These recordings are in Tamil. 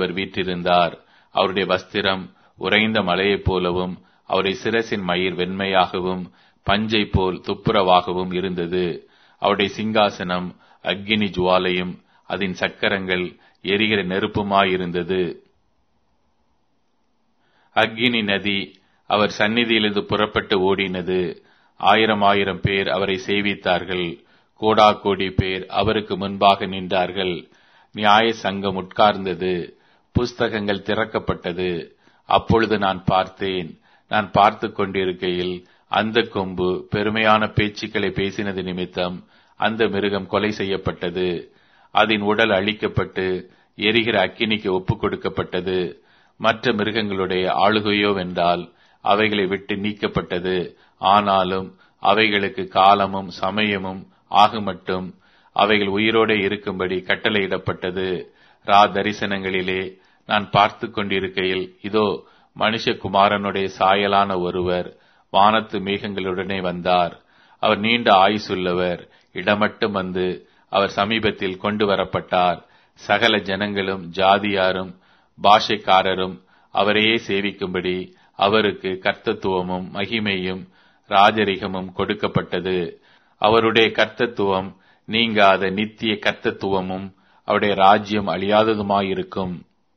அவர் வீற்றிருந்தார் அவருடைய வஸ்திரம் உறைந்த மலையைப் போலவும் அவருடைய சிரசின் மயிர் வெண்மையாகவும் பஞ்சை போல் துப்புரவாகவும் இருந்தது அவருடைய சிங்காசனம் அக்கினி ஜுவாலையும் அதன் சக்கரங்கள் எரிகிற நெருப்புமாயிருந்தது அக்கினி நதி அவர் சந்நிதியிலிருந்து புறப்பட்டு ஓடினது ஆயிரம் ஆயிரம் பேர் அவரை சேவித்தார்கள் கோடா கோடி பேர் அவருக்கு முன்பாக நின்றார்கள் நியாய சங்கம் உட்கார்ந்தது புஸ்தகங்கள் திறக்கப்பட்டது அப்பொழுது நான் பார்த்தேன் நான் பார்த்து கொண்டிருக்கையில் அந்த கொம்பு பெருமையான பேச்சுக்களை பேசினது நிமித்தம் அந்த மிருகம் கொலை செய்யப்பட்டது அதன் உடல் அழிக்கப்பட்டு எரிகிற அக்கினிக்கு ஒப்புக் கொடுக்கப்பட்டது மற்ற மிருகங்களுடைய ஆளுகையோ வென்றால் அவைகளை விட்டு நீக்கப்பட்டது ஆனாலும் அவைகளுக்கு காலமும் சமயமும் ஆகுமட்டும் அவைகள் உயிரோடு இருக்கும்படி கட்டளையிடப்பட்டது ரா தரிசனங்களிலே நான் பார்த்து கொண்டிருக்கையில் இதோ மனுஷகுமாரனுடைய சாயலான ஒருவர் வானத்து மேகங்களுடனே வந்தார் அவர் நீண்ட ஆயுசுள்ளவர் இடமட்டும் வந்து அவர் சமீபத்தில் கொண்டு வரப்பட்டார் சகல ஜனங்களும் ஜாதியாரும் பாஷைக்காரரும் அவரையே சேவிக்கும்படி அவருக்கு கர்த்தத்துவமும் மகிமையும் ராஜரிகமும் கொடுக்கப்பட்டது அவருடைய கர்த்தத்துவம் நீங்காத நித்திய கர்த்தத்துவமும் அவருடைய ராஜ்யம் அழியாததுமாயிருக்கும்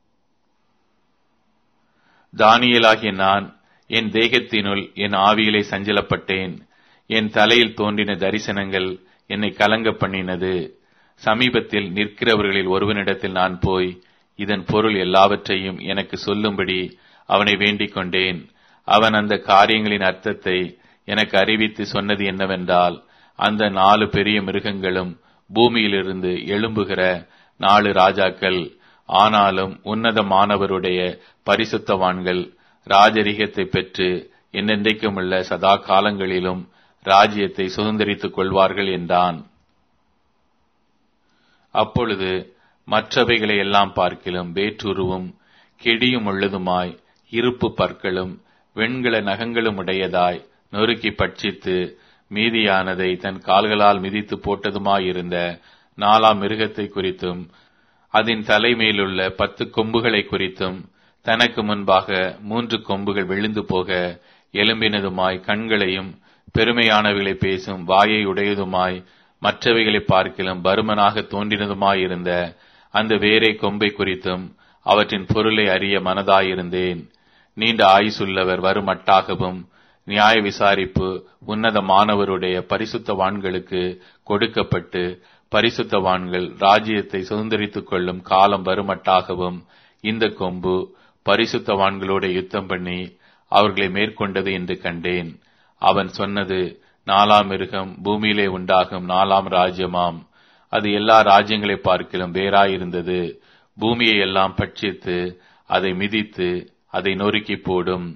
தானியலாகிய நான் என் தேகத்தினுள் என் ஆவியிலே சஞ்சலப்பட்டேன் என் தலையில் தோன்றின தரிசனங்கள் என்னை கலங்க பண்ணினது சமீபத்தில் நிற்கிறவர்களில் ஒருவனிடத்தில் நான் போய் இதன் பொருள் எல்லாவற்றையும் எனக்கு சொல்லும்படி அவனை வேண்டிக் கொண்டேன் அவன் அந்த காரியங்களின் அர்த்தத்தை எனக்கு அறிவித்து சொன்னது என்னவென்றால் அந்த நாலு பெரிய மிருகங்களும் பூமியிலிருந்து எழும்புகிற நாலு ராஜாக்கள் ஆனாலும் உன்னதமானவருடைய பரிசுத்தவான்கள் ராஜரிகத்தை பெற்று என்னென்றைக்கும் உள்ள சதா காலங்களிலும் ராஜ்யத்தை சுதந்திரித்துக் கொள்வார்கள் என்றான் அப்பொழுது மற்றவைகளை எல்லாம் பார்க்கிலும் வேற்றுருவும் கெடியும் உள்ளதுமாய் இருப்பு பற்களும் வெண்கல நகங்களும் உடையதாய் நொறுக்கி பட்சித்து மீதியானதை தன் கால்களால் மிதித்து போட்டதுமாயிருந்த நாலாம் மிருகத்தை குறித்தும் அதன் தலைமையிலுள்ள பத்து கொம்புகளை குறித்தும் தனக்கு முன்பாக மூன்று கொம்புகள் விழுந்து போக எலும்பினதுமாய் கண்களையும் பெருமையானவைகளை பேசும் வாயை உடையதுமாய் மற்றவைகளை பார்க்கிலும் பருமனாக தோன்றினதுமாயிருந்த அந்த வேரை கொம்பை குறித்தும் அவற்றின் பொருளை அறிய மனதாயிருந்தேன் நீண்ட ஆயுசுள்ளவர் வருமட்டாகவும் நியாய விசாரிப்பு உன்னதமானவருடைய பரிசுத்தவான்களுக்கு கொடுக்கப்பட்டு பரிசுத்தவான்கள் ராஜ்யத்தை சுதந்திரித்துக் கொள்ளும் காலம் வருமட்டாகவும் இந்த கொம்பு பரிசுத்தவான்களோட யுத்தம் பண்ணி அவர்களை மேற்கொண்டது என்று கண்டேன் அவன் சொன்னது நாலாம் மிருகம் பூமியிலே உண்டாகும் நாலாம் ராஜ்யமாம் அது எல்லா ராஜ்யங்களை பார்க்கிலும் வேறாயிருந்தது பூமியை எல்லாம் பட்சித்து அதை மிதித்து அதை நொறுக்கி போடும்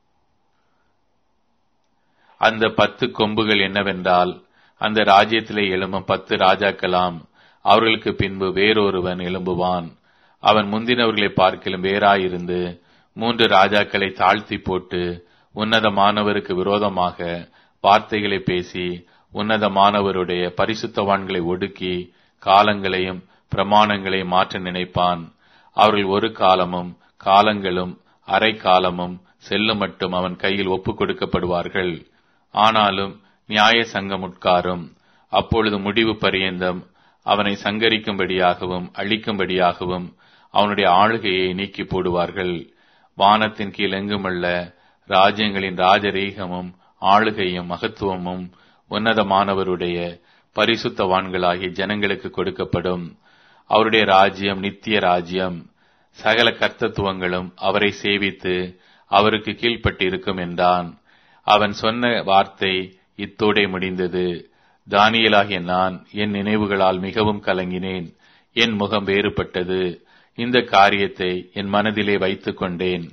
அந்த பத்து கொம்புகள் என்னவென்றால் அந்த ராஜ்யத்திலே எழும்பும் பத்து ராஜாக்களாம் அவர்களுக்கு பின்பு வேறொருவன் எழும்புவான் அவன் முந்தினவர்களை பார்க்கிலும் வேறாயிருந்து மூன்று ராஜாக்களை தாழ்த்தி போட்டு உன்னதமானவருக்கு விரோதமாக வார்த்தைகளை பேசி உன்னதமானவருடைய பரிசுத்தவான்களை ஒடுக்கி காலங்களையும் பிரமாணங்களையும் மாற்ற நினைப்பான் அவர்கள் ஒரு காலமும் காலங்களும் அரை காலமும் செல்லும் மட்டும் அவன் கையில் ஒப்புக் கொடுக்கப்படுவார்கள் ஆனாலும் நியாய சங்கம் உட்காரும் அப்பொழுது முடிவு பரியந்தம் அவனை சங்கரிக்கும்படியாகவும் அழிக்கும்படியாகவும் அவனுடைய ஆளுகையை நீக்கி போடுவார்கள் வானத்தின் கீழ் எங்குமுள்ள ராஜ்யங்களின் ராஜரீகமும் ஆளுகையும் மகத்துவமும் உன்னதமானவருடைய பரிசுத்தவான்களாகிய ஜனங்களுக்கு கொடுக்கப்படும் அவருடைய ராஜ்யம் நித்திய ராஜ்யம் சகல கர்த்தத்துவங்களும் அவரை சேவித்து அவருக்கு கீழ்ப்பட்டிருக்கும் என்றான் அவன் சொன்ன வார்த்தை இத்தோடே முடிந்தது தானியலாகிய நான் என் நினைவுகளால் மிகவும் கலங்கினேன் என் முகம் வேறுபட்டது இந்த காரியத்தை என் மனதிலே வைத்துக் கொண்டேன்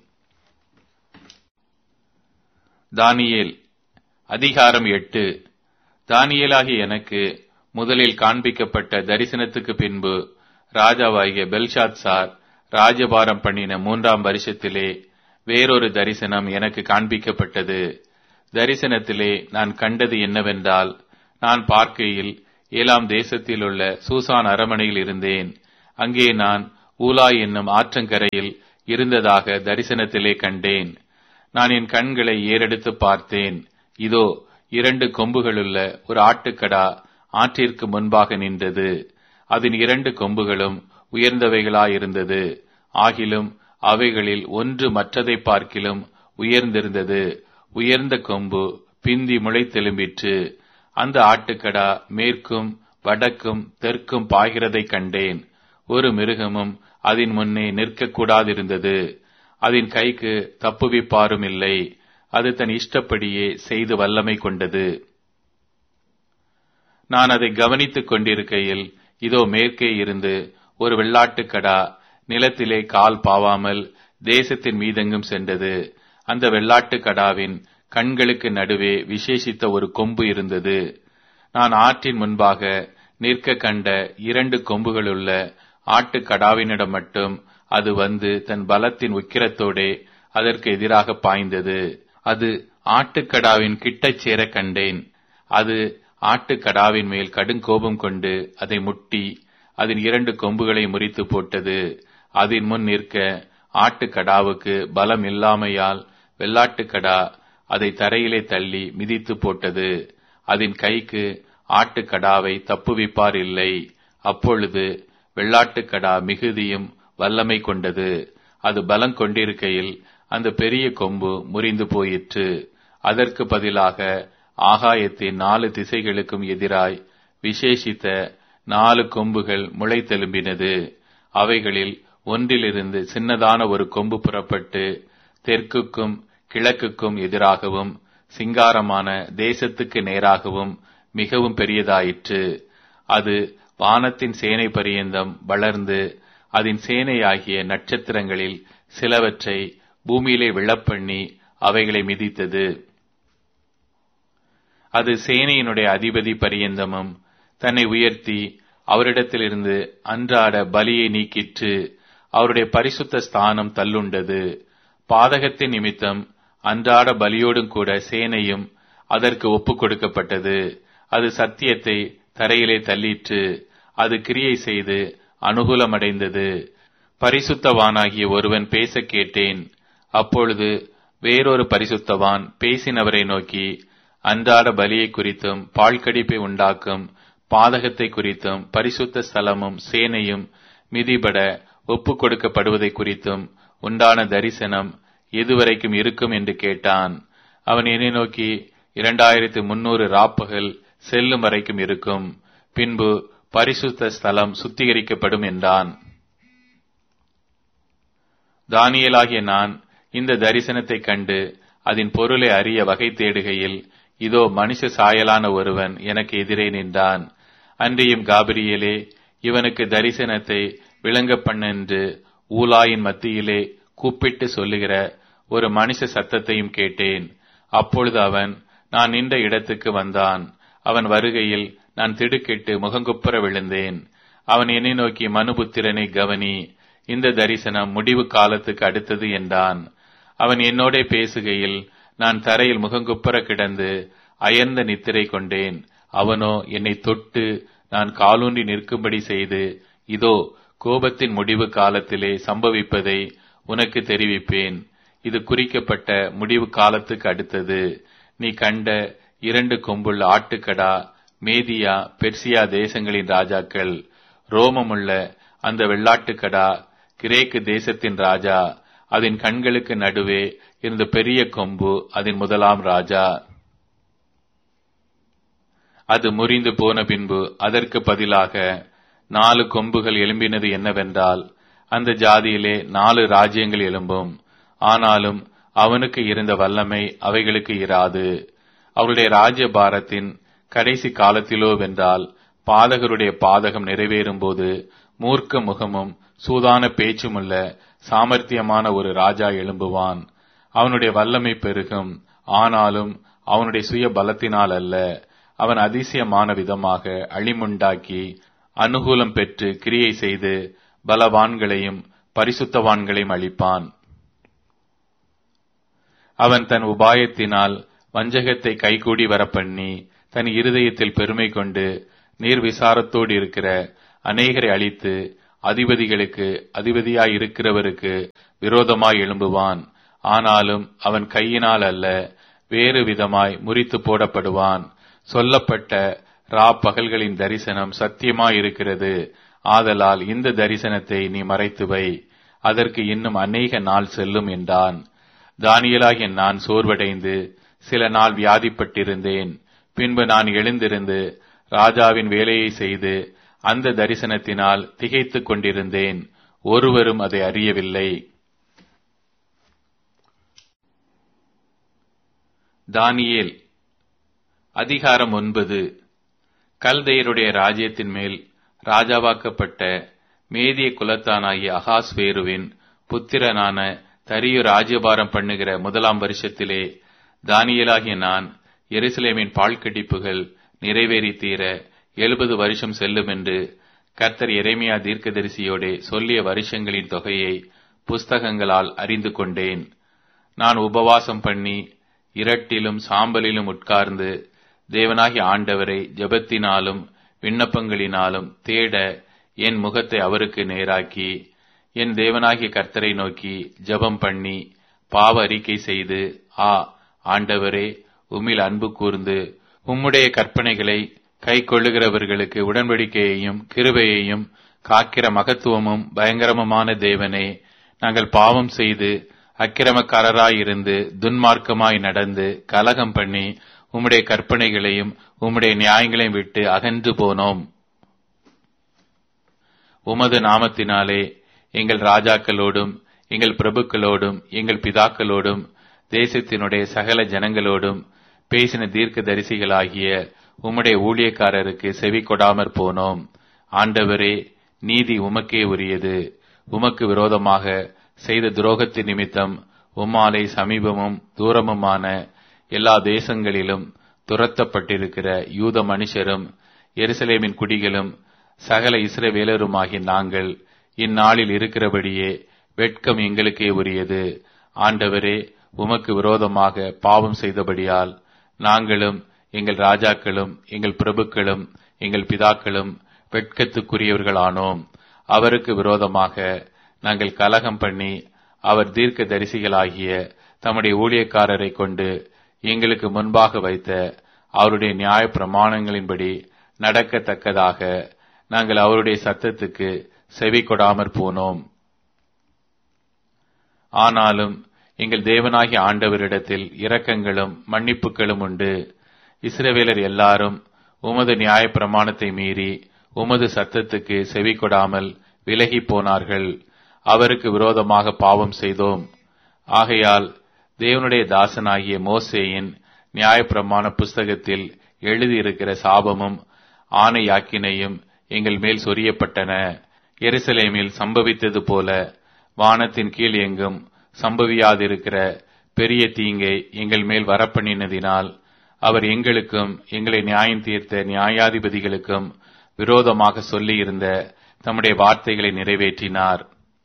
தானியேல் அதிகாரம் எட்டு தானியேலாகிய எனக்கு முதலில் காண்பிக்கப்பட்ட தரிசனத்துக்கு பின்பு ராஜாவாகிய பெல்ஷாத் சார் ராஜபாரம் பண்ணின மூன்றாம் வருஷத்திலே வேறொரு தரிசனம் எனக்கு காண்பிக்கப்பட்டது தரிசனத்திலே நான் கண்டது என்னவென்றால் நான் பார்க்கையில் ஏலாம் தேசத்தில் உள்ள சூசான் அரமனையில் இருந்தேன் அங்கே நான் ஊலாய் என்னும் ஆற்றங்கரையில் இருந்ததாக தரிசனத்திலே கண்டேன் நான் என் கண்களை ஏறெடுத்து பார்த்தேன் இதோ இரண்டு கொம்புகளுள்ள ஒரு ஆட்டுக்கடா ஆற்றிற்கு முன்பாக நின்றது அதன் இரண்டு கொம்புகளும் உயர்ந்தவைகளாயிருந்தது ஆகிலும் அவைகளில் ஒன்று மற்றதை பார்க்கிலும் உயர்ந்திருந்தது உயர்ந்த கொம்பு பிந்தி முளைத்தெலும்பிற்று அந்த ஆட்டுக்கடா மேற்கும் வடக்கும் தெற்கும் பாய்கிறதைக் கண்டேன் ஒரு மிருகமும் அதன் முன்னே நிற்கக்கூடாதிருந்தது அதன் கைக்கு தப்புவிப்பாரும் இல்லை அது தன் இஷ்டப்படியே செய்து வல்லமை கொண்டது நான் அதை கவனித்துக் கொண்டிருக்கையில் இதோ மேற்கே இருந்து ஒரு வெள்ளாட்டுக்கடா நிலத்திலே கால் பாவாமல் தேசத்தின் மீதெங்கும் சென்றது அந்த வெள்ளாட்டுக்கடாவின் கண்களுக்கு நடுவே விசேஷித்த ஒரு கொம்பு இருந்தது நான் ஆற்றின் முன்பாக நிற்க கண்ட இரண்டு கொம்புகளுள்ள ஆட்டுக்கடாவினிடம் மட்டும் அது வந்து தன் பலத்தின் உக்கிரத்தோடே அதற்கு எதிராக பாய்ந்தது அது ஆட்டுக்கடாவின் கிட்டச் சேர கண்டேன் அது ஆட்டுக்கடாவின் மேல் கடுங்கோபம் கொண்டு அதை முட்டி அதன் இரண்டு கொம்புகளை முறித்து போட்டது அதன் முன் நிற்க ஆட்டுக்கடாவுக்கு பலம் இல்லாமையால் வெள்ளாட்டுக்கடா அதை தரையிலே தள்ளி மிதித்து போட்டது அதன் கைக்கு ஆட்டுக்கடாவை தப்புவிப்பார் இல்லை அப்பொழுது வெள்ளாட்டுக்கடா மிகுதியும் வல்லமை கொண்டது அது பலம் கொண்டிருக்கையில் அந்த பெரிய கொம்பு முறிந்து போயிற்று அதற்கு பதிலாக ஆகாயத்தின் நாலு திசைகளுக்கும் எதிராய் விசேஷித்த நாலு கொம்புகள் முளைத்தெலும்பினது அவைகளில் ஒன்றிலிருந்து சின்னதான ஒரு கொம்பு புறப்பட்டு தெற்குக்கும் கிழக்குக்கும் எதிராகவும் சிங்காரமான தேசத்துக்கு நேராகவும் மிகவும் பெரியதாயிற்று அது வானத்தின் சேனை பரியந்தம் வளர்ந்து அதன் சேனையாகிய நட்சத்திரங்களில் சிலவற்றை பூமியிலே விழப்பண்ணி அவைகளை மிதித்தது அது சேனையினுடைய அதிபதி பரியந்தமும் தன்னை உயர்த்தி அவரிடத்திலிருந்து அன்றாட பலியை நீக்கிற்று அவருடைய பரிசுத்த ஸ்தானம் தள்ளுண்டது பாதகத்தின் நிமித்தம் அன்றாட பலியோடும் கூட சேனையும் அதற்கு ஒப்புக் கொடுக்கப்பட்டது அது சத்தியத்தை தரையிலே தள்ளிற்று அது கிரியை செய்து அனுகூலமடைந்தது பரிசுத்தவானாகிய ஒருவன் பேச கேட்டேன் அப்பொழுது வேறொரு பரிசுத்தவான் பேசினவரை நோக்கி அன்றாட பலியை குறித்தும் பாழ்கடிப்பை உண்டாக்கும் பாதகத்தை குறித்தும் பரிசுத்த ஸ்தலமும் சேனையும் மிதிபட ஒப்புக் கொடுக்கப்படுவதை குறித்தும் உண்டான தரிசனம் எதுவரைக்கும் இருக்கும் என்று கேட்டான் அவன் என்னை நோக்கி இரண்டாயிரத்து முன்னூறு ராப்பகல் செல்லும் வரைக்கும் இருக்கும் பின்பு பரிசுத்த ஸ்தலம் சுத்திகரிக்கப்படும் என்றான் தானியலாகிய நான் இந்த தரிசனத்தை கண்டு அதன் பொருளை அறிய வகை தேடுகையில் இதோ மனுஷ சாயலான ஒருவன் எனக்கு எதிரே நின்றான் அன்றியும் காபிரியலே இவனுக்கு தரிசனத்தை விளங்க பண்ணென்று ஊலாயின் மத்தியிலே கூப்பிட்டு சொல்லுகிற ஒரு மனுஷ சத்தத்தையும் கேட்டேன் அப்பொழுது அவன் நான் நின்ற இடத்துக்கு வந்தான் அவன் வருகையில் நான் திடுக்கிட்டு முகங்குப்புற விழுந்தேன் அவன் என்னை நோக்கி மனுபுத்திரனை கவனி இந்த தரிசனம் முடிவு காலத்துக்கு அடுத்தது என்றான் அவன் என்னோட பேசுகையில் நான் தரையில் முகங்குப்புற கிடந்து அயர்ந்த நித்திரை கொண்டேன் அவனோ என்னை தொட்டு நான் காலூன்றி நிற்கும்படி செய்து இதோ கோபத்தின் முடிவு காலத்திலே சம்பவிப்பதை உனக்கு தெரிவிப்பேன் இது குறிக்கப்பட்ட முடிவு காலத்துக்கு அடுத்தது நீ கண்ட இரண்டு கொம்புள்ள ஆட்டுக்கடா மேதியா பெர்சியா தேசங்களின் ராஜாக்கள் ரோமமுள்ள அந்த வெள்ளாட்டுக்கடா கிரேக்கு தேசத்தின் ராஜா அதன் கண்களுக்கு நடுவே இருந்த பெரிய கொம்பு அதன் முதலாம் ராஜா அது முறிந்து போன பின்பு அதற்கு பதிலாக நாலு கொம்புகள் எழும்பினது என்னவென்றால் அந்த ஜாதியிலே நாலு ராஜ்யங்கள் எழும்பும் ஆனாலும் அவனுக்கு இருந்த வல்லமை அவைகளுக்கு இராது அவருடைய ராஜ்ய பாரத்தின் கடைசி காலத்திலோ வென்றால் பாதகருடைய பாதகம் நிறைவேறும் போது மூர்க்க முகமும் சூதான பேச்சுமுள்ள சாமர்த்தியமான ஒரு ராஜா எழும்புவான் அவனுடைய வல்லமை பெருகும் ஆனாலும் அவனுடைய சுய பலத்தினால் அல்ல அவன் அதிசயமான விதமாக அழிமுண்டாக்கி அனுகூலம் பெற்று கிரியை செய்து பலவான்களையும் பரிசுத்தவான்களையும் அளிப்பான் அவன் தன் உபாயத்தினால் வஞ்சகத்தை கைகூடி வரப்பண்ணி தன் இருதயத்தில் பெருமை கொண்டு நீர் விசாரத்தோடு இருக்கிற அநேகரை அழித்து அதிபதிகளுக்கு அதிபதியாய் இருக்கிறவருக்கு விரோதமாய் எழும்புவான் ஆனாலும் அவன் கையினால் அல்ல வேறு விதமாய் முறித்து போடப்படுவான் சொல்லப்பட்ட ரா பகல்களின் தரிசனம் சத்தியமாய் இருக்கிறது ஆதலால் இந்த தரிசனத்தை நீ மறைத்து வை அதற்கு இன்னும் அநேக நாள் செல்லும் என்றான் தானியலாகிய நான் சோர்வடைந்து சில நாள் வியாதிப்பட்டிருந்தேன் பின்பு நான் எழுந்திருந்து ராஜாவின் வேலையை செய்து அந்த தரிசனத்தினால் திகைத்துக் கொண்டிருந்தேன் ஒருவரும் அதை அறியவில்லை தானியேல் அதிகாரம் ஒன்பது கல்தையருடைய ராஜ்யத்தின் மேல் ராஜாவாக்கப்பட்ட மேதிய குலத்தானாகிய அகாஸ்வேருவின் புத்திரனான தரியு ராஜ்யபாரம் பண்ணுகிற முதலாம் வருஷத்திலே தானியலாகிய நான் எருசலேமின் பாழ்கடிப்புகள் நிறைவேறி தீர எழுபது வருஷம் செல்லும் என்று கர்த்தர் எரேமியா தீர்க்கதரிசியோடே சொல்லிய வருஷங்களின் தொகையை புஸ்தகங்களால் அறிந்து கொண்டேன் நான் உபவாசம் பண்ணி இரட்டிலும் சாம்பலிலும் உட்கார்ந்து தேவனாகி ஆண்டவரை ஜெபத்தினாலும் விண்ணப்பங்களினாலும் தேட என் முகத்தை அவருக்கு நேராக்கி என் தேவனாகிய கர்த்தரை நோக்கி ஜெபம் பண்ணி பாவ அறிக்கை செய்து ஆ ஆண்டவரே உம்மில் அன்பு கூர்ந்து உம்முடைய கற்பனைகளை கை கொள்ளுகிறவர்களுக்கு உடன்படிக்கையையும் கிருபையையும் காக்கிற மகத்துவமும் பயங்கரமுமான தேவனே நாங்கள் பாவம் செய்து அக்கிரமக்காரராயிருந்து துன்மார்க்கமாய் நடந்து கலகம் பண்ணி உம்முடைய கற்பனைகளையும் உம்முடைய நியாயங்களையும் விட்டு அகன்று போனோம் உமது நாமத்தினாலே எங்கள் ராஜாக்களோடும் எங்கள் பிரபுக்களோடும் எங்கள் பிதாக்களோடும் தேசத்தினுடைய சகல ஜனங்களோடும் பேசின தீர்க்க தரிசிகளாகிய உம்முடைய ஊழியக்காரருக்கு செவி கொடாமற் போனோம் ஆண்டவரே நீதி உமக்கே உரியது உமக்கு விரோதமாக செய்த துரோகத்தின் நிமித்தம் உம்மாலை சமீபமும் தூரமுமான எல்லா தேசங்களிலும் துரத்தப்பட்டிருக்கிற யூத மனுஷரும் எருசலேமின் குடிகளும் சகல இஸ்ரவேலருமாகிய நாங்கள் இந்நாளில் இருக்கிறபடியே வெட்கம் எங்களுக்கே உரியது ஆண்டவரே உமக்கு விரோதமாக பாவம் செய்தபடியால் நாங்களும் எங்கள் ராஜாக்களும் எங்கள் பிரபுக்களும் எங்கள் பிதாக்களும் வெட்கத்துக்குரியவர்களானோம் அவருக்கு விரோதமாக நாங்கள் கலகம் பண்ணி அவர் தீர்க்க தரிசிகளாகிய தம்முடைய ஊழியக்காரரை கொண்டு எங்களுக்கு முன்பாக வைத்த அவருடைய நியாய பிரமாணங்களின்படி நடக்கத்தக்கதாக நாங்கள் அவருடைய சத்தத்துக்கு செவி கொடாமற் போனோம் ஆனாலும் எங்கள் தேவனாகிய ஆண்டவரிடத்தில் இரக்கங்களும் மன்னிப்புகளும் உண்டு இஸ்ரவேலர் எல்லாரும் உமது நியாய பிரமாணத்தை மீறி உமது சத்தத்துக்கு செவி கொடாமல் விலகி போனார்கள் அவருக்கு விரோதமாக பாவம் செய்தோம் ஆகையால் தேவனுடைய தாசனாகிய மோசேயின் நியாயப்பிரமாண புஸ்தகத்தில் எழுதியிருக்கிற சாபமும் ஆணை யாக்கினையும் எங்கள் மேல் சொரியப்பட்டன எருசலேமில் சம்பவித்தது போல வானத்தின் கீழ் எங்கும் சம்பவியாதிருக்கிற பெரிய தீங்கை எங்கள் மேல் வரப்பண்ணினதினால் அவர் எங்களுக்கும் எங்களை நியாயம் தீர்த்த நியாயாதிபதிகளுக்கும் விரோதமாக சொல்லியிருந்த தம்முடைய வார்த்தைகளை நிறைவேற்றினார்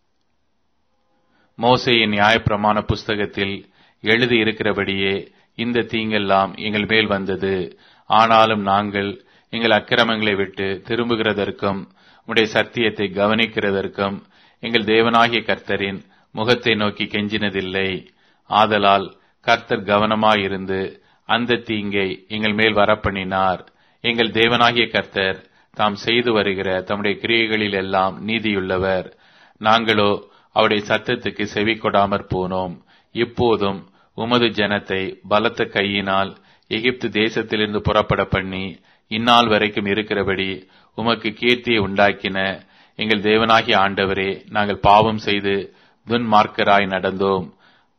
மோசையின் நியாயப்பிரமாண புஸ்தகத்தில் எழுதியிருக்கிறபடியே இந்த தீங்கெல்லாம் எங்கள் மேல் வந்தது ஆனாலும் நாங்கள் எங்கள் அக்கிரமங்களை விட்டு திரும்புகிறதற்கும் உடைய சத்தியத்தை கவனிக்கிறதற்கும் எங்கள் தேவனாகிய கர்த்தரின் முகத்தை நோக்கி கெஞ்சினதில்லை ஆதலால் கர்த்தர் கவனமாயிருந்து அந்த தீங்கை எங்கள் மேல் வரப்பண்ணினார் எங்கள் தேவனாகிய கர்த்தர் தாம் செய்து வருகிற தம்முடைய கிரியைகளில் எல்லாம் நீதியுள்ளவர் நாங்களோ அவருடைய சத்தத்துக்கு செவி கொடாமற் போனோம் இப்போதும் உமது ஜனத்தை பலத்த கையினால் எகிப்து தேசத்திலிருந்து புறப்பட பண்ணி இந்நாள் வரைக்கும் இருக்கிறபடி உமக்கு கீர்த்தியை உண்டாக்கின எங்கள் தேவனாகிய ஆண்டவரே நாங்கள் பாவம் செய்து துன்மார்க்கராய் நடந்தோம்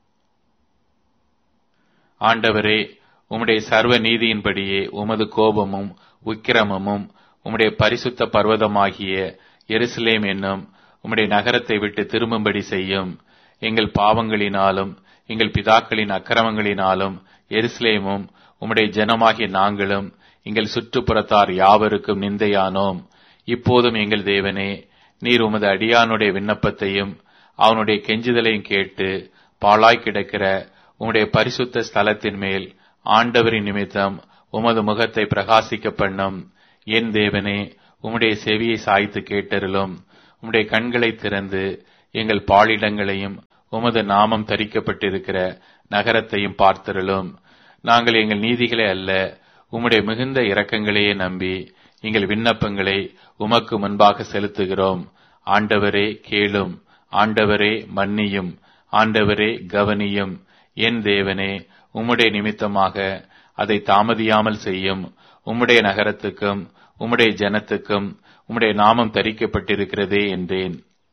ஆண்டவரே உம்முடைய சர்வ நீதியின்படியே உமது கோபமும் உக்கிரமமும் உம்முடைய பரிசுத்த பர்வதமாகிய எருசலேம் என்னும் உம்முடைய நகரத்தை விட்டு திரும்பும்படி செய்யும் எங்கள் பாவங்களினாலும் எங்கள் பிதாக்களின் அக்கிரமங்களினாலும் எருசலேமும் உம்முடைய ஜனமாகிய நாங்களும் எங்கள் சுற்றுப்புறத்தார் யாவருக்கும் நிந்தையானோம் இப்போதும் எங்கள் தேவனே நீர் உமது அடியானுடைய விண்ணப்பத்தையும் அவனுடைய கெஞ்சுதலையும் கேட்டு பாழாய் கிடக்கிற உம்முடைய பரிசுத்த ஸ்தலத்தின் மேல் ஆண்டவரின் நிமித்தம் உமது முகத்தை பிரகாசிக்க பண்ணும் என் தேவனே உம்முடைய செவியை சாய்த்து கேட்டருளும் உம்முடைய கண்களை திறந்து எங்கள் பாலிடங்களையும் உமது நாமம் தரிக்கப்பட்டிருக்கிற நகரத்தையும் பார்த்தருளும் நாங்கள் எங்கள் நீதிகளை அல்ல உம்முடைய மிகுந்த இரக்கங்களையே நம்பி எங்கள் விண்ணப்பங்களை உமக்கு முன்பாக செலுத்துகிறோம் ஆண்டவரே கேளும் ஆண்டவரே மன்னியும் ஆண்டவரே கவனியும் என் தேவனே உம்முடைய நிமித்தமாக அதை தாமதியாமல் செய்யும் உம்முடைய நகரத்துக்கும் உம்முடைய ஜனத்துக்கும் உம்முடைய நாமம் தரிக்கப்பட்டிருக்கிறதே என்றேன்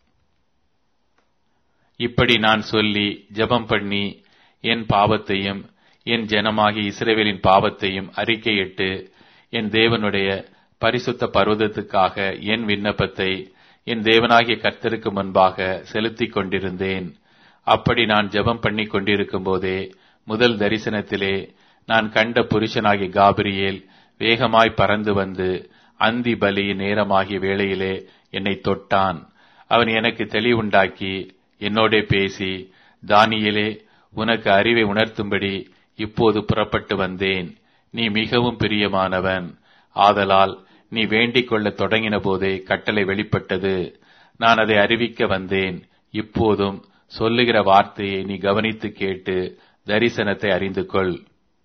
இப்படி நான் சொல்லி ஜெபம் பண்ணி என் பாவத்தையும் என் ஜனமாகி இஸ்ரேவேலின் பாவத்தையும் அறிக்கையிட்டு என் தேவனுடைய பரிசுத்த பர்வதத்துக்காக என் விண்ணப்பத்தை என் தேவனாகிய கர்த்தருக்கு முன்பாக செலுத்திக் கொண்டிருந்தேன் அப்படி நான் ஜெபம் பண்ணி கொண்டிருக்கும் போதே முதல் தரிசனத்திலே நான் கண்ட புருஷனாகிய காபிரியேல் வேகமாய் பறந்து வந்து அந்தி பலி நேரமாகிய வேளையிலே என்னை தொட்டான் அவன் எனக்கு தெளிவுண்டாக்கி என்னோடே பேசி தானியலே உனக்கு அறிவை உணர்த்தும்படி இப்போது புறப்பட்டு வந்தேன் நீ மிகவும் பிரியமானவன் ஆதலால் நீ வேண்டிக் கொள்ள தொடங்கின போதே கட்டளை வெளிப்பட்டது நான் அதை அறிவிக்க வந்தேன் இப்போதும் சொல்லுகிற வார்த்தையை நீ கவனித்து கேட்டு தரிசனத்தை அறிந்து கொள்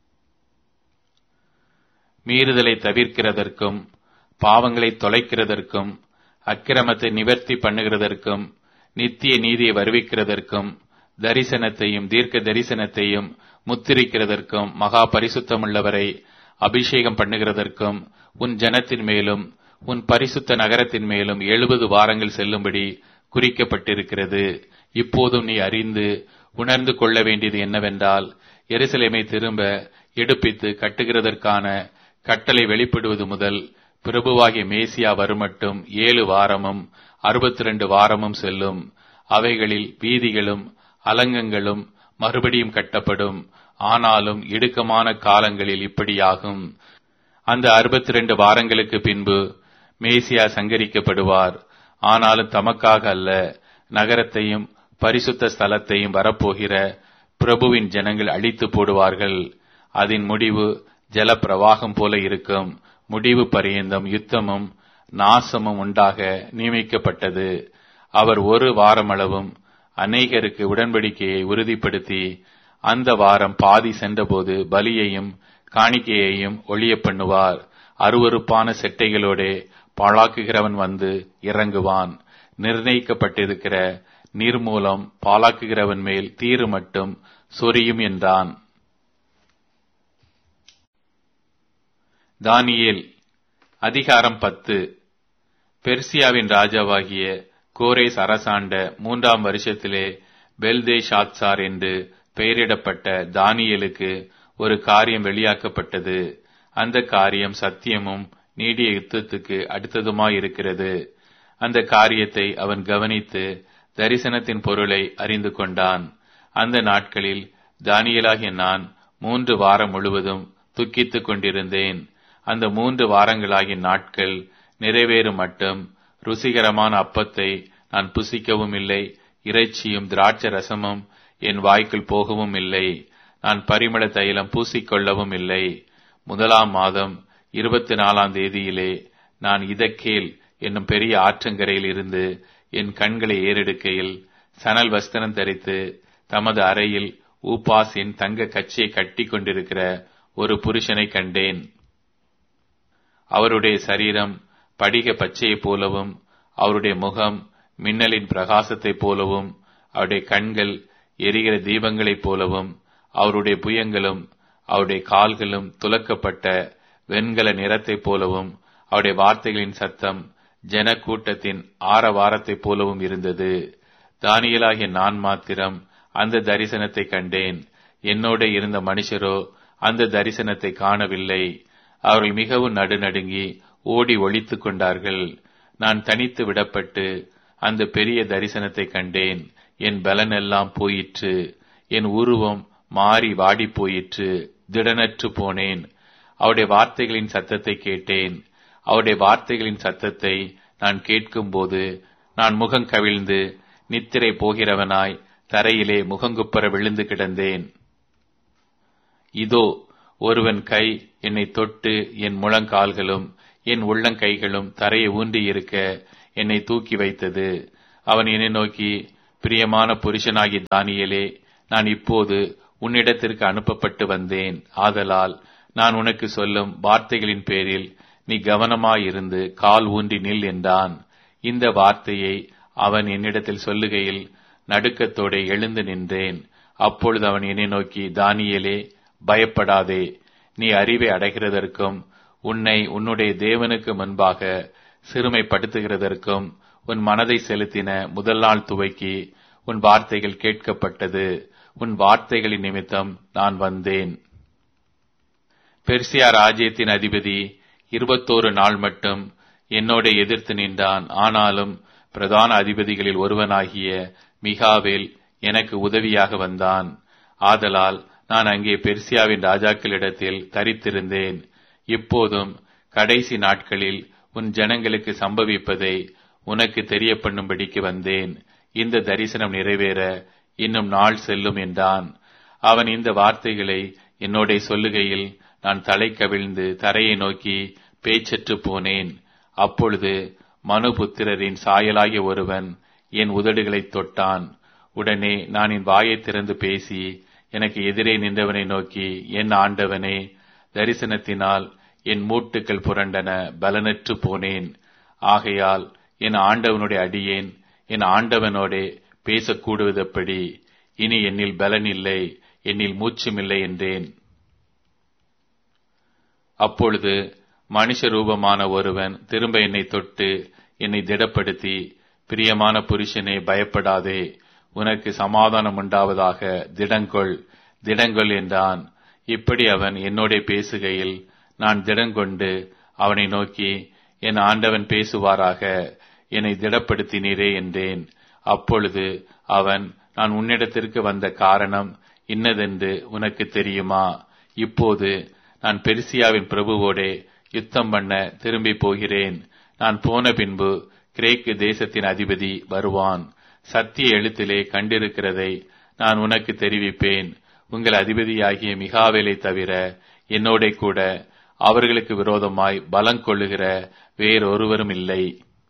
மீறுதலை தவிர்க்கிறதற்கும் பாவங்களை தொலைக்கிறதற்கும் அக்கிரமத்தை நிவர்த்தி பண்ணுகிறதற்கும் நித்திய நீதியை வருவிக்கிறதற்கும் தரிசனத்தையும் தீர்க்க தரிசனத்தையும் முத்திரிக்கிறதற்கும் மகா பரிசுத்தமுள்ளவரை அபிஷேகம் பண்ணுகிறதற்கும் உன் ஜனத்தின் மேலும் உன் பரிசுத்த நகரத்தின் மேலும் எழுபது வாரங்கள் செல்லும்படி குறிக்கப்பட்டிருக்கிறது இப்போதும் நீ அறிந்து உணர்ந்து கொள்ள வேண்டியது என்னவென்றால் எருசலேமை திரும்ப எடுப்பித்து கட்டுகிறதற்கான கட்டளை வெளிப்படுவது முதல் பிரபுவாகிய மேசியா வருமட்டும் ஏழு வாரமும் அறுபத்தி ரெண்டு வாரமும் செல்லும் அவைகளில் வீதிகளும் அலங்கங்களும் மறுபடியும் கட்டப்படும் ஆனாலும் இடுக்கமான காலங்களில் இப்படியாகும் அந்த அறுபத்தி ரெண்டு வாரங்களுக்கு பின்பு மேசியா சங்கரிக்கப்படுவார் ஆனாலும் தமக்காக அல்ல நகரத்தையும் பரிசுத்த ஸ்தலத்தையும் வரப்போகிற பிரபுவின் ஜனங்கள் அழித்து போடுவார்கள் அதன் முடிவு ஜல பிரவாகம் போல இருக்கும் முடிவு பரியந்தம் யுத்தமும் நாசமும் உண்டாக நியமிக்கப்பட்டது அவர் ஒரு வாரமளவும் அநேகருக்கு உடன்படிக்கையை உறுதிப்படுத்தி அந்த வாரம் பாதி சென்றபோது பலியையும் காணிக்கையையும் ஒளிய பண்ணுவார் அருவறுப்பான செட்டைகளோடே பாழாக்குகிறவன் வந்து இறங்குவான் நிர்ணயிக்கப்பட்டிருக்கிற நீர்மூலம் பாலாக்குகிறவன் மேல் தீரு மட்டும் சொரியும் என்றான் தானியேல் அதிகாரம் பத்து பெர்சியாவின் ராஜாவாகிய கோரேஸ் அரசாண்ட மூன்றாம் வருஷத்திலே பெல்தே ஷாத்சார் என்று பெயரிடப்பட்ட தானியலுக்கு ஒரு காரியம் வெளியாக்கப்பட்டது அந்த காரியம் சத்தியமும் நீடிய யுத்தத்துக்கு அடுத்ததுமாயிருக்கிறது அந்த காரியத்தை அவன் கவனித்து தரிசனத்தின் பொருளை அறிந்து கொண்டான் அந்த நாட்களில் தானியலாகிய நான் மூன்று வாரம் முழுவதும் துக்கித்துக் கொண்டிருந்தேன் அந்த மூன்று வாரங்களாகிய நாட்கள் நிறைவேறும் மட்டும் ருசிகரமான அப்பத்தை நான் புசிக்கவும் இல்லை இறைச்சியும் திராட்சை ரசமும் என் வாய்க்குள் போகவும் இல்லை நான் பரிமள தைலம் பூசிக்கொள்ளவும் இல்லை முதலாம் மாதம் இருபத்தி நாலாம் தேதியிலே நான் இதக்கேல் என்னும் பெரிய ஆற்றங்கரையில் இருந்து என் கண்களை ஏறெடுக்கையில் சணல் வஸ்திரம் தரித்து தமது அறையில் ஊபாஸின் தங்க கச்சியை கட்டி கொண்டிருக்கிற ஒரு புருஷனை கண்டேன் அவருடைய சரீரம் படிக பச்சையைப் போலவும் அவருடைய முகம் மின்னலின் பிரகாசத்தைப் போலவும் அவருடைய கண்கள் எரிகிற தீபங்களைப் போலவும் அவருடைய புயங்களும் அவருடைய கால்களும் துலக்கப்பட்ட வெண்கல நிறத்தைப் போலவும் அவருடைய வார்த்தைகளின் சத்தம் ஜன கூட்டத்தின் ஆரவாரத்தைப் போலவும் இருந்தது தானியலாகிய நான் மாத்திரம் அந்த தரிசனத்தை கண்டேன் என்னோட இருந்த மனுஷரோ அந்த தரிசனத்தை காணவில்லை அவர்கள் மிகவும் நடுநடுங்கி ஓடி ஒழித்துக் கொண்டார்கள் நான் தனித்து விடப்பட்டு அந்த பெரிய தரிசனத்தை கண்டேன் என் பலன் எல்லாம் போயிற்று என் உருவம் மாறி வாடி போயிற்று திடனற்று போனேன் அவருடைய வார்த்தைகளின் சத்தத்தை கேட்டேன் அவருடைய வார்த்தைகளின் சத்தத்தை நான் கேட்கும்போது நான் முகம் கவிழ்ந்து நித்திரை போகிறவனாய் தரையிலே முகங்குப்பர விழுந்து கிடந்தேன் இதோ ஒருவன் கை என்னை தொட்டு என் முழங்கால்களும் என் உள்ளங்கைகளும் தரையை ஊன்றி இருக்க என்னை தூக்கி வைத்தது அவன் என்னை நோக்கி பிரியமான புருஷனாகி தானியேலே நான் இப்போது உன்னிடத்திற்கு அனுப்பப்பட்டு வந்தேன் ஆதலால் நான் உனக்கு சொல்லும் வார்த்தைகளின் பேரில் நீ கவனமாயிருந்து கால் ஊன்றி நில் என்றான் இந்த வார்த்தையை அவன் என்னிடத்தில் சொல்லுகையில் நடுக்கத்தோட எழுந்து நின்றேன் அப்பொழுது அவன் என்னை நோக்கி தானியேலே பயப்படாதே நீ அறிவை அடைகிறதற்கும் உன்னை உன்னுடைய தேவனுக்கு முன்பாக சிறுமைப்படுத்துகிறதற்கும் உன் மனதை செலுத்தின முதல் நாள் துவக்கி உன் வார்த்தைகள் கேட்கப்பட்டது உன் வார்த்தைகளின் நிமித்தம் நான் வந்தேன் பெர்சியா ராஜ்யத்தின் அதிபதி இருபத்தோரு நாள் மட்டும் என்னோட எதிர்த்து நின்றான் ஆனாலும் பிரதான அதிபதிகளில் ஒருவனாகிய மிகாவேல் எனக்கு உதவியாக வந்தான் ஆதலால் நான் அங்கே பெர்சியாவின் ராஜாக்களிடத்தில் தரித்திருந்தேன் இப்போதும் கடைசி நாட்களில் உன் ஜனங்களுக்கு சம்பவிப்பதை உனக்கு தெரிய பண்ணும்படிக்கு வந்தேன் இந்த தரிசனம் நிறைவேற இன்னும் நாள் செல்லும் என்றான் அவன் இந்த வார்த்தைகளை என்னோட சொல்லுகையில் நான் தலை கவிழ்ந்து தரையை நோக்கி பேச்சற்று போனேன் அப்பொழுது மனுபுத்திரரின் சாயலாகிய ஒருவன் என் உதடுகளை தொட்டான் உடனே நான் என் வாயை திறந்து பேசி எனக்கு எதிரே நின்றவனை நோக்கி என் ஆண்டவனே தரிசனத்தினால் என் மூட்டுக்கள் புரண்டன பலனற்று போனேன் ஆகையால் என் ஆண்டவனுடைய அடியேன் என் ஆண்டவனோடே பேசக்கூடுவதப்படி இனி என்னில் பலன் இல்லை என்னில் மூச்சுமில்லை என்றேன் அப்பொழுது மனுஷ ரூபமான ஒருவன் திரும்ப என்னை தொட்டு என்னை திடப்படுத்தி பிரியமான புருஷனே பயப்படாதே உனக்கு சமாதானம் உண்டாவதாக திடங்கொள் திடங்கொள் என்றான் இப்படி அவன் என்னோட பேசுகையில் நான் திடங்கொண்டு அவனை நோக்கி என் ஆண்டவன் பேசுவாராக என்னை திடப்படுத்தினீரே என்றேன் அப்பொழுது அவன் நான் உன்னிடத்திற்கு வந்த காரணம் இன்னதென்று உனக்கு தெரியுமா இப்போது நான் பெருசியாவின் பிரபுவோடே யுத்தம் பண்ண திரும்பி போகிறேன் நான் போன பின்பு கிரேக்கு தேசத்தின் அதிபதி வருவான் சத்திய எழுத்திலே கண்டிருக்கிறதை நான் உனக்கு தெரிவிப்பேன் உங்கள் அதிபதியாகிய மிகாவேலை தவிர என்னோட கூட அவர்களுக்கு விரோதமாய் பலம் கொள்ளுகிற வேறொருவரும் இல்லை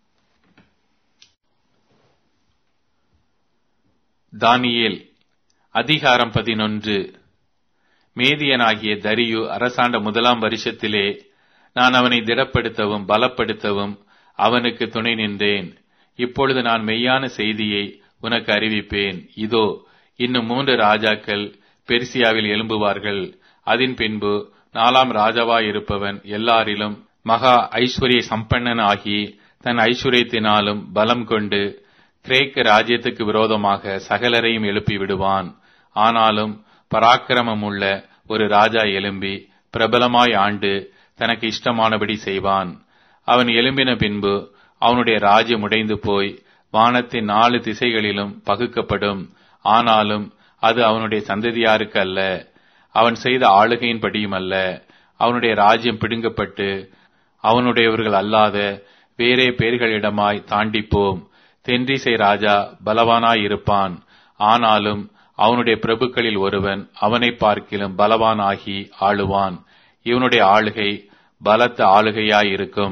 தானியேல் அதிகாரம் பதினொன்று மேதியனாகிய தரியு அரசாண்ட முதலாம் வருஷத்திலே நான் அவனை திடப்படுத்தவும் பலப்படுத்தவும் அவனுக்கு துணை நின்றேன் இப்பொழுது நான் மெய்யான செய்தியை உனக்கு அறிவிப்பேன் இதோ இன்னும் மூன்று ராஜாக்கள் பெர்சியாவில் எழும்புவார்கள் அதன் பின்பு நாலாம் ராஜாவாயிருப்பவன் எல்லாரிலும் மகா ஐஸ்வர்ய சம்பன்னன் ஆகி தன் ஐஸ்வர்யத்தினாலும் பலம் கொண்டு கிரேக்க ராஜ்யத்துக்கு விரோதமாக சகலரையும் எழுப்பி விடுவான் ஆனாலும் பராக்கிரமம் உள்ள ஒரு ராஜா எழும்பி பிரபலமாய் ஆண்டு தனக்கு இஷ்டமானபடி செய்வான் அவன் எழும்பின பின்பு அவனுடைய ராஜ்யம் உடைந்து போய் வானத்தின் நாலு திசைகளிலும் பகுக்கப்படும் ஆனாலும் அது அவனுடைய சந்ததியாருக்கு அல்ல அவன் செய்த ஆளுகையின் படியும் அல்ல அவனுடைய ராஜ்யம் பிடுங்கப்பட்டு அவனுடையவர்கள் அல்லாத வேறே பேர்களிடமாய் தாண்டிப்போம் தென்றிசை ராஜா பலவானாயிருப்பான் ஆனாலும் அவனுடைய பிரபுக்களில் ஒருவன் அவனை பார்க்கிலும் பலவான் ஆகி ஆளுவான் இவனுடைய ஆளுகை பலத்த ஆளுகையாயிருக்கும்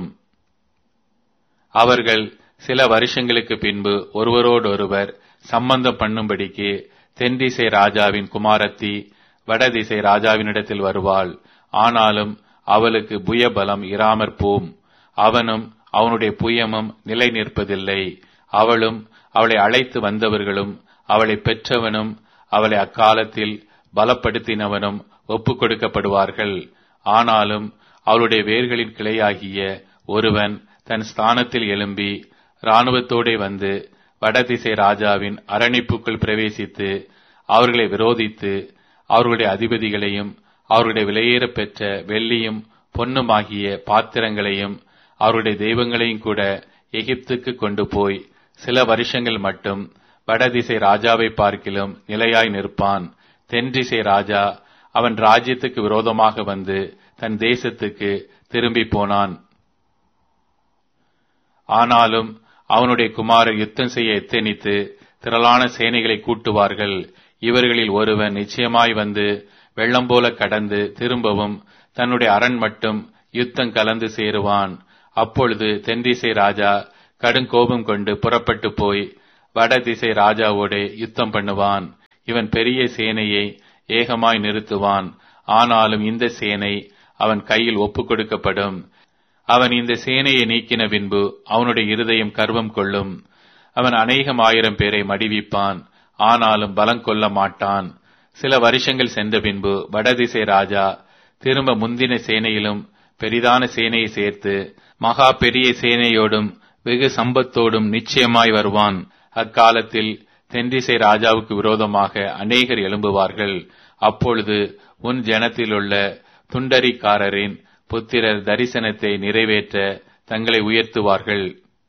அவர்கள் சில வருஷங்களுக்கு பின்பு ஒருவரோடொருவர் சம்பந்தம் பண்ணும்படிக்கு தென்திசை ராஜாவின் குமாரத்தி வடதிசை ராஜாவினிடத்தில் வருவாள் ஆனாலும் அவளுக்கு புயபலம் இராமற் போம் அவனும் அவனுடைய புயமும் நிலை நிற்பதில்லை அவளும் அவளை அழைத்து வந்தவர்களும் அவளை பெற்றவனும் அவளை அக்காலத்தில் பலப்படுத்தினவனும் ஒப்புக் கொடுக்கப்படுவார்கள் ஆனாலும் அவளுடைய வேர்களின் கிளையாகிய ஒருவன் தன் ஸ்தானத்தில் எழும்பி இராணுவத்தோடே வந்து வடதிசை ராஜாவின் அரணிப்புக்குள் பிரவேசித்து அவர்களை விரோதித்து அவர்களுடைய அதிபதிகளையும் அவருடைய விலையேற பெற்ற வெள்ளியும் பொன்னுமாகிய பாத்திரங்களையும் அவருடைய தெய்வங்களையும் கூட எகிப்துக்கு கொண்டு போய் சில வருஷங்கள் மட்டும் வடதிசை ராஜாவை பார்க்கிலும் நிலையாய் நிற்பான் தென்திசை ராஜா அவன் ராஜ்யத்துக்கு விரோதமாக வந்து தன் தேசத்துக்கு திரும்பி போனான் ஆனாலும் அவனுடைய குமாரர் யுத்தம் செய்ய எத்தனித்து திரளான சேனைகளை கூட்டுவார்கள் இவர்களில் ஒருவன் நிச்சயமாய் வந்து வெள்ளம் போல கடந்து திரும்பவும் தன்னுடைய அரண் மட்டும் யுத்தம் கலந்து சேருவான் அப்பொழுது தென்திசை ராஜா கடுங்கோபம் கொண்டு புறப்பட்டு போய் வடதிசை ராஜாவோடே யுத்தம் பண்ணுவான் இவன் பெரிய சேனையை ஏகமாய் நிறுத்துவான் ஆனாலும் இந்த சேனை அவன் கையில் ஒப்புக் கொடுக்கப்படும் அவன் இந்த சேனையை நீக்கின பின்பு அவனுடைய இருதயம் கர்வம் கொள்ளும் அவன் அநேகம் ஆயிரம் பேரை மடிவிப்பான் ஆனாலும் பலம் கொள்ள மாட்டான் சில வருஷங்கள் சென்ற பின்பு வடதிசை ராஜா திரும்ப முந்தின சேனையிலும் பெரிதான சேனையை சேர்த்து மகா பெரிய சேனையோடும் வெகு சம்பத்தோடும் நிச்சயமாய் வருவான் அக்காலத்தில் தென்திசை ராஜாவுக்கு விரோதமாக அநேகர் எழும்புவார்கள் அப்பொழுது உன் ஜனத்திலுள்ள துண்டரிக்காரரின் புத்திரர் தரிசனத்தை நிறைவேற்ற தங்களை உயர்த்துவார்கள்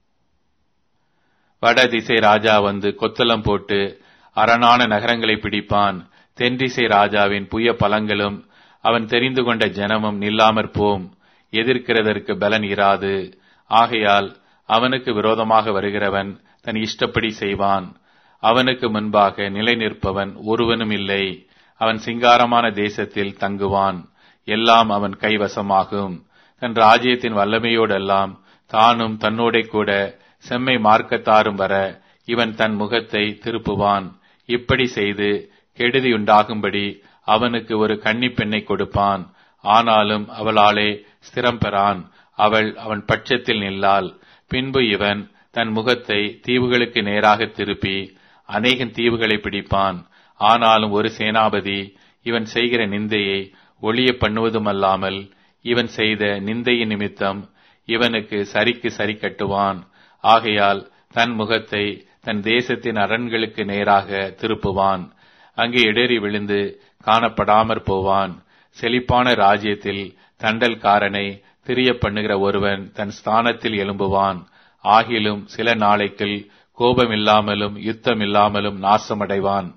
வடதிசை ராஜா வந்து கொத்தளம் போட்டு அரணான நகரங்களை பிடிப்பான் தென்திசை ராஜாவின் புய பலங்களும் அவன் தெரிந்து கொண்ட ஜனமும் நில்லாமற் போம் எதிர்க்கிறதற்கு பலன் இராது ஆகையால் அவனுக்கு விரோதமாக வருகிறவன் தன் இஷ்டப்படி செய்வான் அவனுக்கு முன்பாக நிலை நிற்பவன் ஒருவனும் இல்லை அவன் சிங்காரமான தேசத்தில் தங்குவான் எல்லாம் அவன் கைவசமாகும் தன் ராஜ்யத்தின் வல்லமையோடெல்லாம் தானும் தன்னோடே கூட செம்மை மார்க்கத்தாரும் வர இவன் தன் முகத்தை திருப்புவான் இப்படி செய்து கெடுதியுண்டாகும்படி அவனுக்கு ஒரு கன்னி பெண்ணை கொடுப்பான் ஆனாலும் அவளாலே ஸ்திரம் பெறான் அவள் அவன் பட்சத்தில் நில்லாள் பின்பு இவன் தன் முகத்தை தீவுகளுக்கு நேராக திருப்பி அநேகன் தீவுகளை பிடிப்பான் ஆனாலும் ஒரு சேனாபதி இவன் செய்கிற நிந்தையை ஒளிய பண்ணுவதுமல்லாமல் இவன் செய்த நிந்தையின் நிமித்தம் இவனுக்கு சரிக்கு சரி கட்டுவான் ஆகையால் தன் முகத்தை தன் தேசத்தின் அரண்களுக்கு நேராக திருப்புவான் அங்கே இடறி விழுந்து காணப்படாமற் போவான் செழிப்பான ராஜ்யத்தில் தண்டல்காரனை திரிய பண்ணுகிற ஒருவன் தன் ஸ்தானத்தில் எழும்புவான் ஆகிலும் சில நாளைக்குள் கோபம் இல்லாமலும் யுத்தம் இல்லாமலும் நாசமடைவான்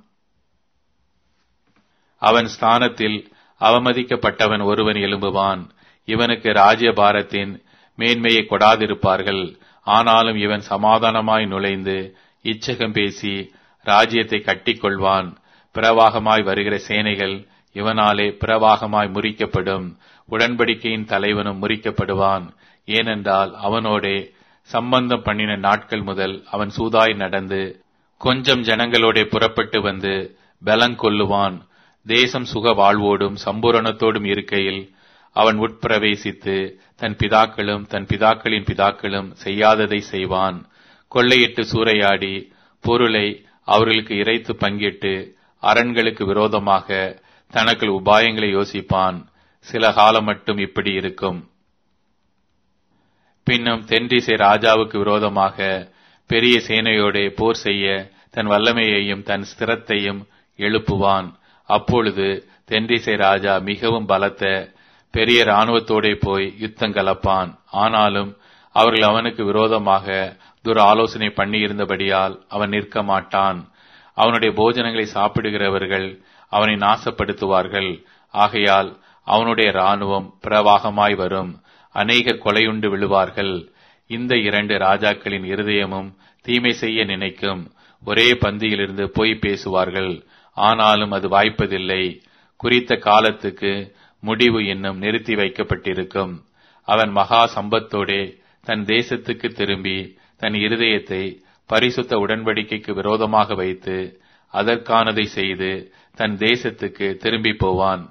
அவன் ஸ்தானத்தில் அவமதிக்கப்பட்டவன் ஒருவன் எழும்புவான் இவனுக்கு ராஜ்யபாரத்தின் மேன்மையை கொடாதிருப்பார்கள் ஆனாலும் இவன் சமாதானமாய் நுழைந்து இச்சகம் பேசி ராஜ்யத்தை கட்டிக்கொள்வான் பிரவாகமாய் வருகிற சேனைகள் இவனாலே பிரவாகமாய் முறிக்கப்படும் உடன்படிக்கையின் தலைவனும் முறிக்கப்படுவான் ஏனென்றால் அவனோடே சம்பந்தம் பண்ணின நாட்கள் முதல் அவன் சூதாய் நடந்து கொஞ்சம் ஜனங்களோடே புறப்பட்டு வந்து பலங்கொள்ளுவான் தேசம் சுக வாழ்வோடும் சம்பூரணத்தோடும் இருக்கையில் அவன் உட்பிரவேசித்து தன் பிதாக்களும் தன் பிதாக்களின் பிதாக்களும் செய்யாததை செய்வான் கொள்ளையிட்டு சூறையாடி பொருளை அவர்களுக்கு இறைத்து பங்கிட்டு அரண்களுக்கு விரோதமாக தனக்குள் உபாயங்களை யோசிப்பான் சில காலம் மட்டும் இப்படி இருக்கும் பின்னும் தென்றிசை ராஜாவுக்கு விரோதமாக பெரிய சேனையோடே போர் செய்ய தன் வல்லமையையும் தன் ஸ்திரத்தையும் எழுப்புவான் அப்பொழுது தென்றிசை ராஜா மிகவும் பலத்த பெரிய இராணுவத்தோடே போய் யுத்தம் கலப்பான் ஆனாலும் அவர்கள் அவனுக்கு விரோதமாக துர ஆலோசனை பண்ணி இருந்தபடியால் அவன் நிற்க மாட்டான் அவனுடைய போஜனங்களை சாப்பிடுகிறவர்கள் அவனை நாசப்படுத்துவார்கள் ஆகையால் அவனுடைய இராணுவம் பிரவாகமாய் வரும் அநேகர் கொலையுண்டு விழுவார்கள் இந்த இரண்டு ராஜாக்களின் இருதயமும் தீமை செய்ய நினைக்கும் ஒரே பந்தியிலிருந்து பொய் பேசுவார்கள் ஆனாலும் அது வாய்ப்பதில்லை குறித்த காலத்துக்கு முடிவு இன்னும் நிறுத்தி வைக்கப்பட்டிருக்கும் அவன் மகா சம்பத்தோடே தன் தேசத்துக்கு திரும்பி தன் இருதயத்தை பரிசுத்த உடன்படிக்கைக்கு விரோதமாக வைத்து அதற்கானதை செய்து தன் தேசத்துக்கு திரும்பி போவான்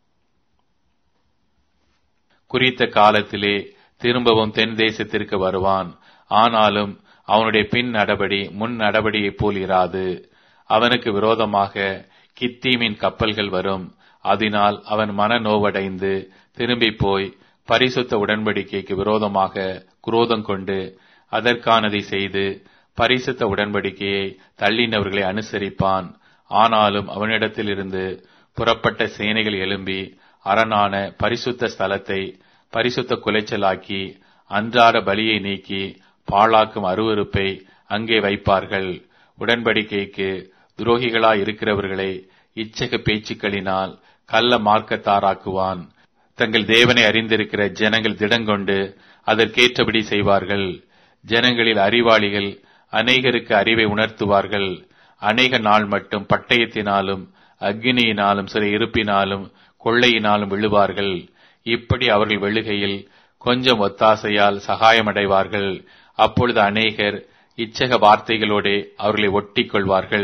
குறித்த காலத்திலே திரும்பவும் தென் தேசத்திற்கு வருவான் ஆனாலும் அவனுடைய பின் நடபடி முன் நடபடியைப் போல் இராது அவனுக்கு விரோதமாக கித்தீமின் கப்பல்கள் வரும் அதனால் அவன் மன நோவடைந்து திரும்பி போய் பரிசுத்த உடன்படிக்கைக்கு விரோதமாக குரோதம் கொண்டு அதற்கானதை செய்து பரிசுத்த உடன்படிக்கையை தள்ளினவர்களை அனுசரிப்பான் ஆனாலும் அவனிடத்திலிருந்து புறப்பட்ட சேனைகள் எழும்பி அரணான பரிசுத்த ஸ்தலத்தை பரிசுத்த குலைச்சலாக்கி அன்றாட பலியை நீக்கி பாழாக்கும் அருவருப்பை அங்கே வைப்பார்கள் உடன்படிக்கைக்கு துரோகிகளாய் இருக்கிறவர்களை இச்சக பேச்சுக்களினால் கள்ள மார்க்கத்தாராக்குவான் தங்கள் தேவனை அறிந்திருக்கிற ஜனங்கள் திடங்கொண்டு அதற்கேற்றபடி செய்வார்கள் ஜனங்களில் அறிவாளிகள் அநேகருக்கு அறிவை உணர்த்துவார்கள் அநேக நாள் மட்டும் பட்டயத்தினாலும் அக்னியினாலும் சில இருப்பினாலும் கொள்ளையினாலும் விழுவார்கள் இப்படி அவர்கள் வெளுகையில் கொஞ்சம் ஒத்தாசையால் சகாயமடைவார்கள் அப்பொழுது அநேகர் இச்சக வார்த்தைகளோடே அவர்களை ஒட்டிக் கொள்வார்கள்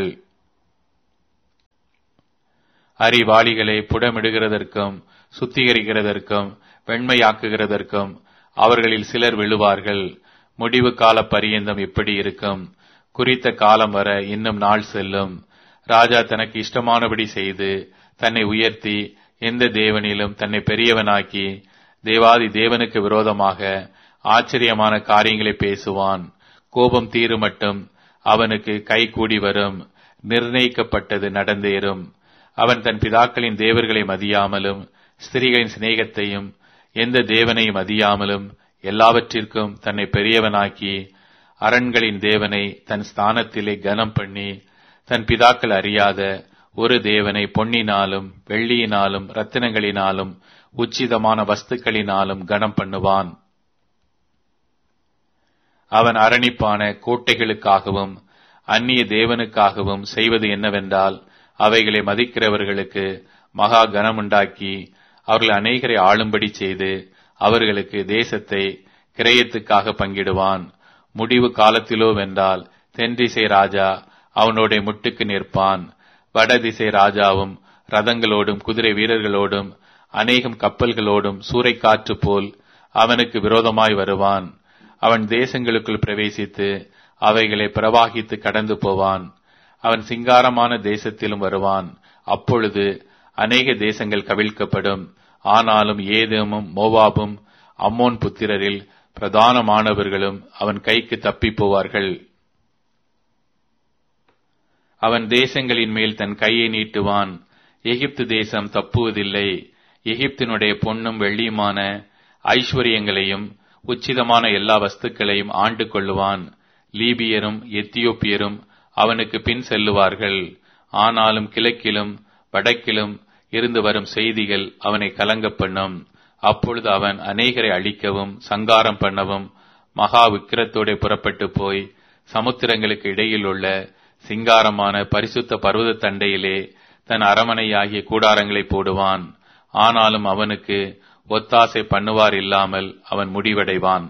அறிவாளிகளை புடமிடுகிறதற்கும் சுத்திகரிக்கிறதற்கும் வெண்மையாக்குகிறதற்கும் அவர்களில் சிலர் விழுவார்கள் முடிவு கால பரியந்தம் இப்படி இருக்கும் குறித்த காலம் வர இன்னும் நாள் செல்லும் ராஜா தனக்கு இஷ்டமானபடி செய்து தன்னை உயர்த்தி எந்த தேவனிலும் தன்னை பெரியவனாக்கி தேவாதி தேவனுக்கு விரோதமாக ஆச்சரியமான காரியங்களை பேசுவான் கோபம் தீருமட்டும் அவனுக்கு கை கூடி வரும் நிர்ணயிக்கப்பட்டது நடந்தேறும் அவன் தன் பிதாக்களின் தேவர்களை மதியாமலும் ஸ்திரீகளின் சிநேகத்தையும் எந்த தேவனையும் மதியாமலும் எல்லாவற்றிற்கும் தன்னை பெரியவனாக்கி அரண்களின் தேவனை தன் ஸ்தானத்திலே கனம் பண்ணி தன் பிதாக்கள் அறியாத ஒரு தேவனை பொன்னினாலும் வெள்ளியினாலும் ரத்தினங்களினாலும் உச்சிதமான வஸ்துக்களினாலும் கனம் பண்ணுவான் அவன் அரணிப்பான கோட்டைகளுக்காகவும் அந்நிய தேவனுக்காகவும் செய்வது என்னவென்றால் அவைகளை மதிக்கிறவர்களுக்கு மகா கனமுண்டாக்கி அவர்கள் அநேகரை ஆளும்படி செய்து அவர்களுக்கு தேசத்தை கிரயத்துக்காக பங்கிடுவான் முடிவு காலத்திலோ வென்றால் தென்திசை ராஜா அவனோட முட்டுக்கு நிற்பான் வடதிசை ராஜாவும் ரதங்களோடும் குதிரை வீரர்களோடும் அநேகம் கப்பல்களோடும் சூறைக்காற்று போல் அவனுக்கு விரோதமாய் வருவான் அவன் தேசங்களுக்குள் பிரவேசித்து அவைகளை பிரவாகித்து கடந்து போவான் அவன் சிங்காரமான தேசத்திலும் வருவான் அப்பொழுது அநேக தேசங்கள் கவிழ்க்கப்படும் ஆனாலும் ஏதேமும் மோவாபும் அம்மோன் புத்திரரில் பிரதானமானவர்களும் அவன் கைக்கு தப்பி போவார்கள் அவன் தேசங்களின் மேல் தன் கையை நீட்டுவான் எகிப்து தேசம் தப்புவதில்லை எகிப்தினுடைய பொன்னும் வெள்ளியுமான ஐஸ்வர்யங்களையும் உச்சிதமான எல்லா வஸ்துக்களையும் ஆண்டு கொள்ளுவான் லீபியரும் எத்தியோப்பியரும் அவனுக்கு பின் செல்லுவார்கள் ஆனாலும் கிழக்கிலும் வடக்கிலும் இருந்து வரும் செய்திகள் அவனை கலங்க பண்ணும் அப்பொழுது அவன் அநேகரை அழிக்கவும் சங்காரம் பண்ணவும் மகா விக்கிரத்தோட புறப்பட்டு போய் சமுத்திரங்களுக்கு இடையில் உள்ள சிங்காரமான பரிசுத்த பர்வத தண்டையிலே தன் அரமனையாகிய கூடாரங்களை போடுவான் ஆனாலும் அவனுக்கு ஒத்தாசை பண்ணுவார் இல்லாமல் அவன் முடிவடைவான்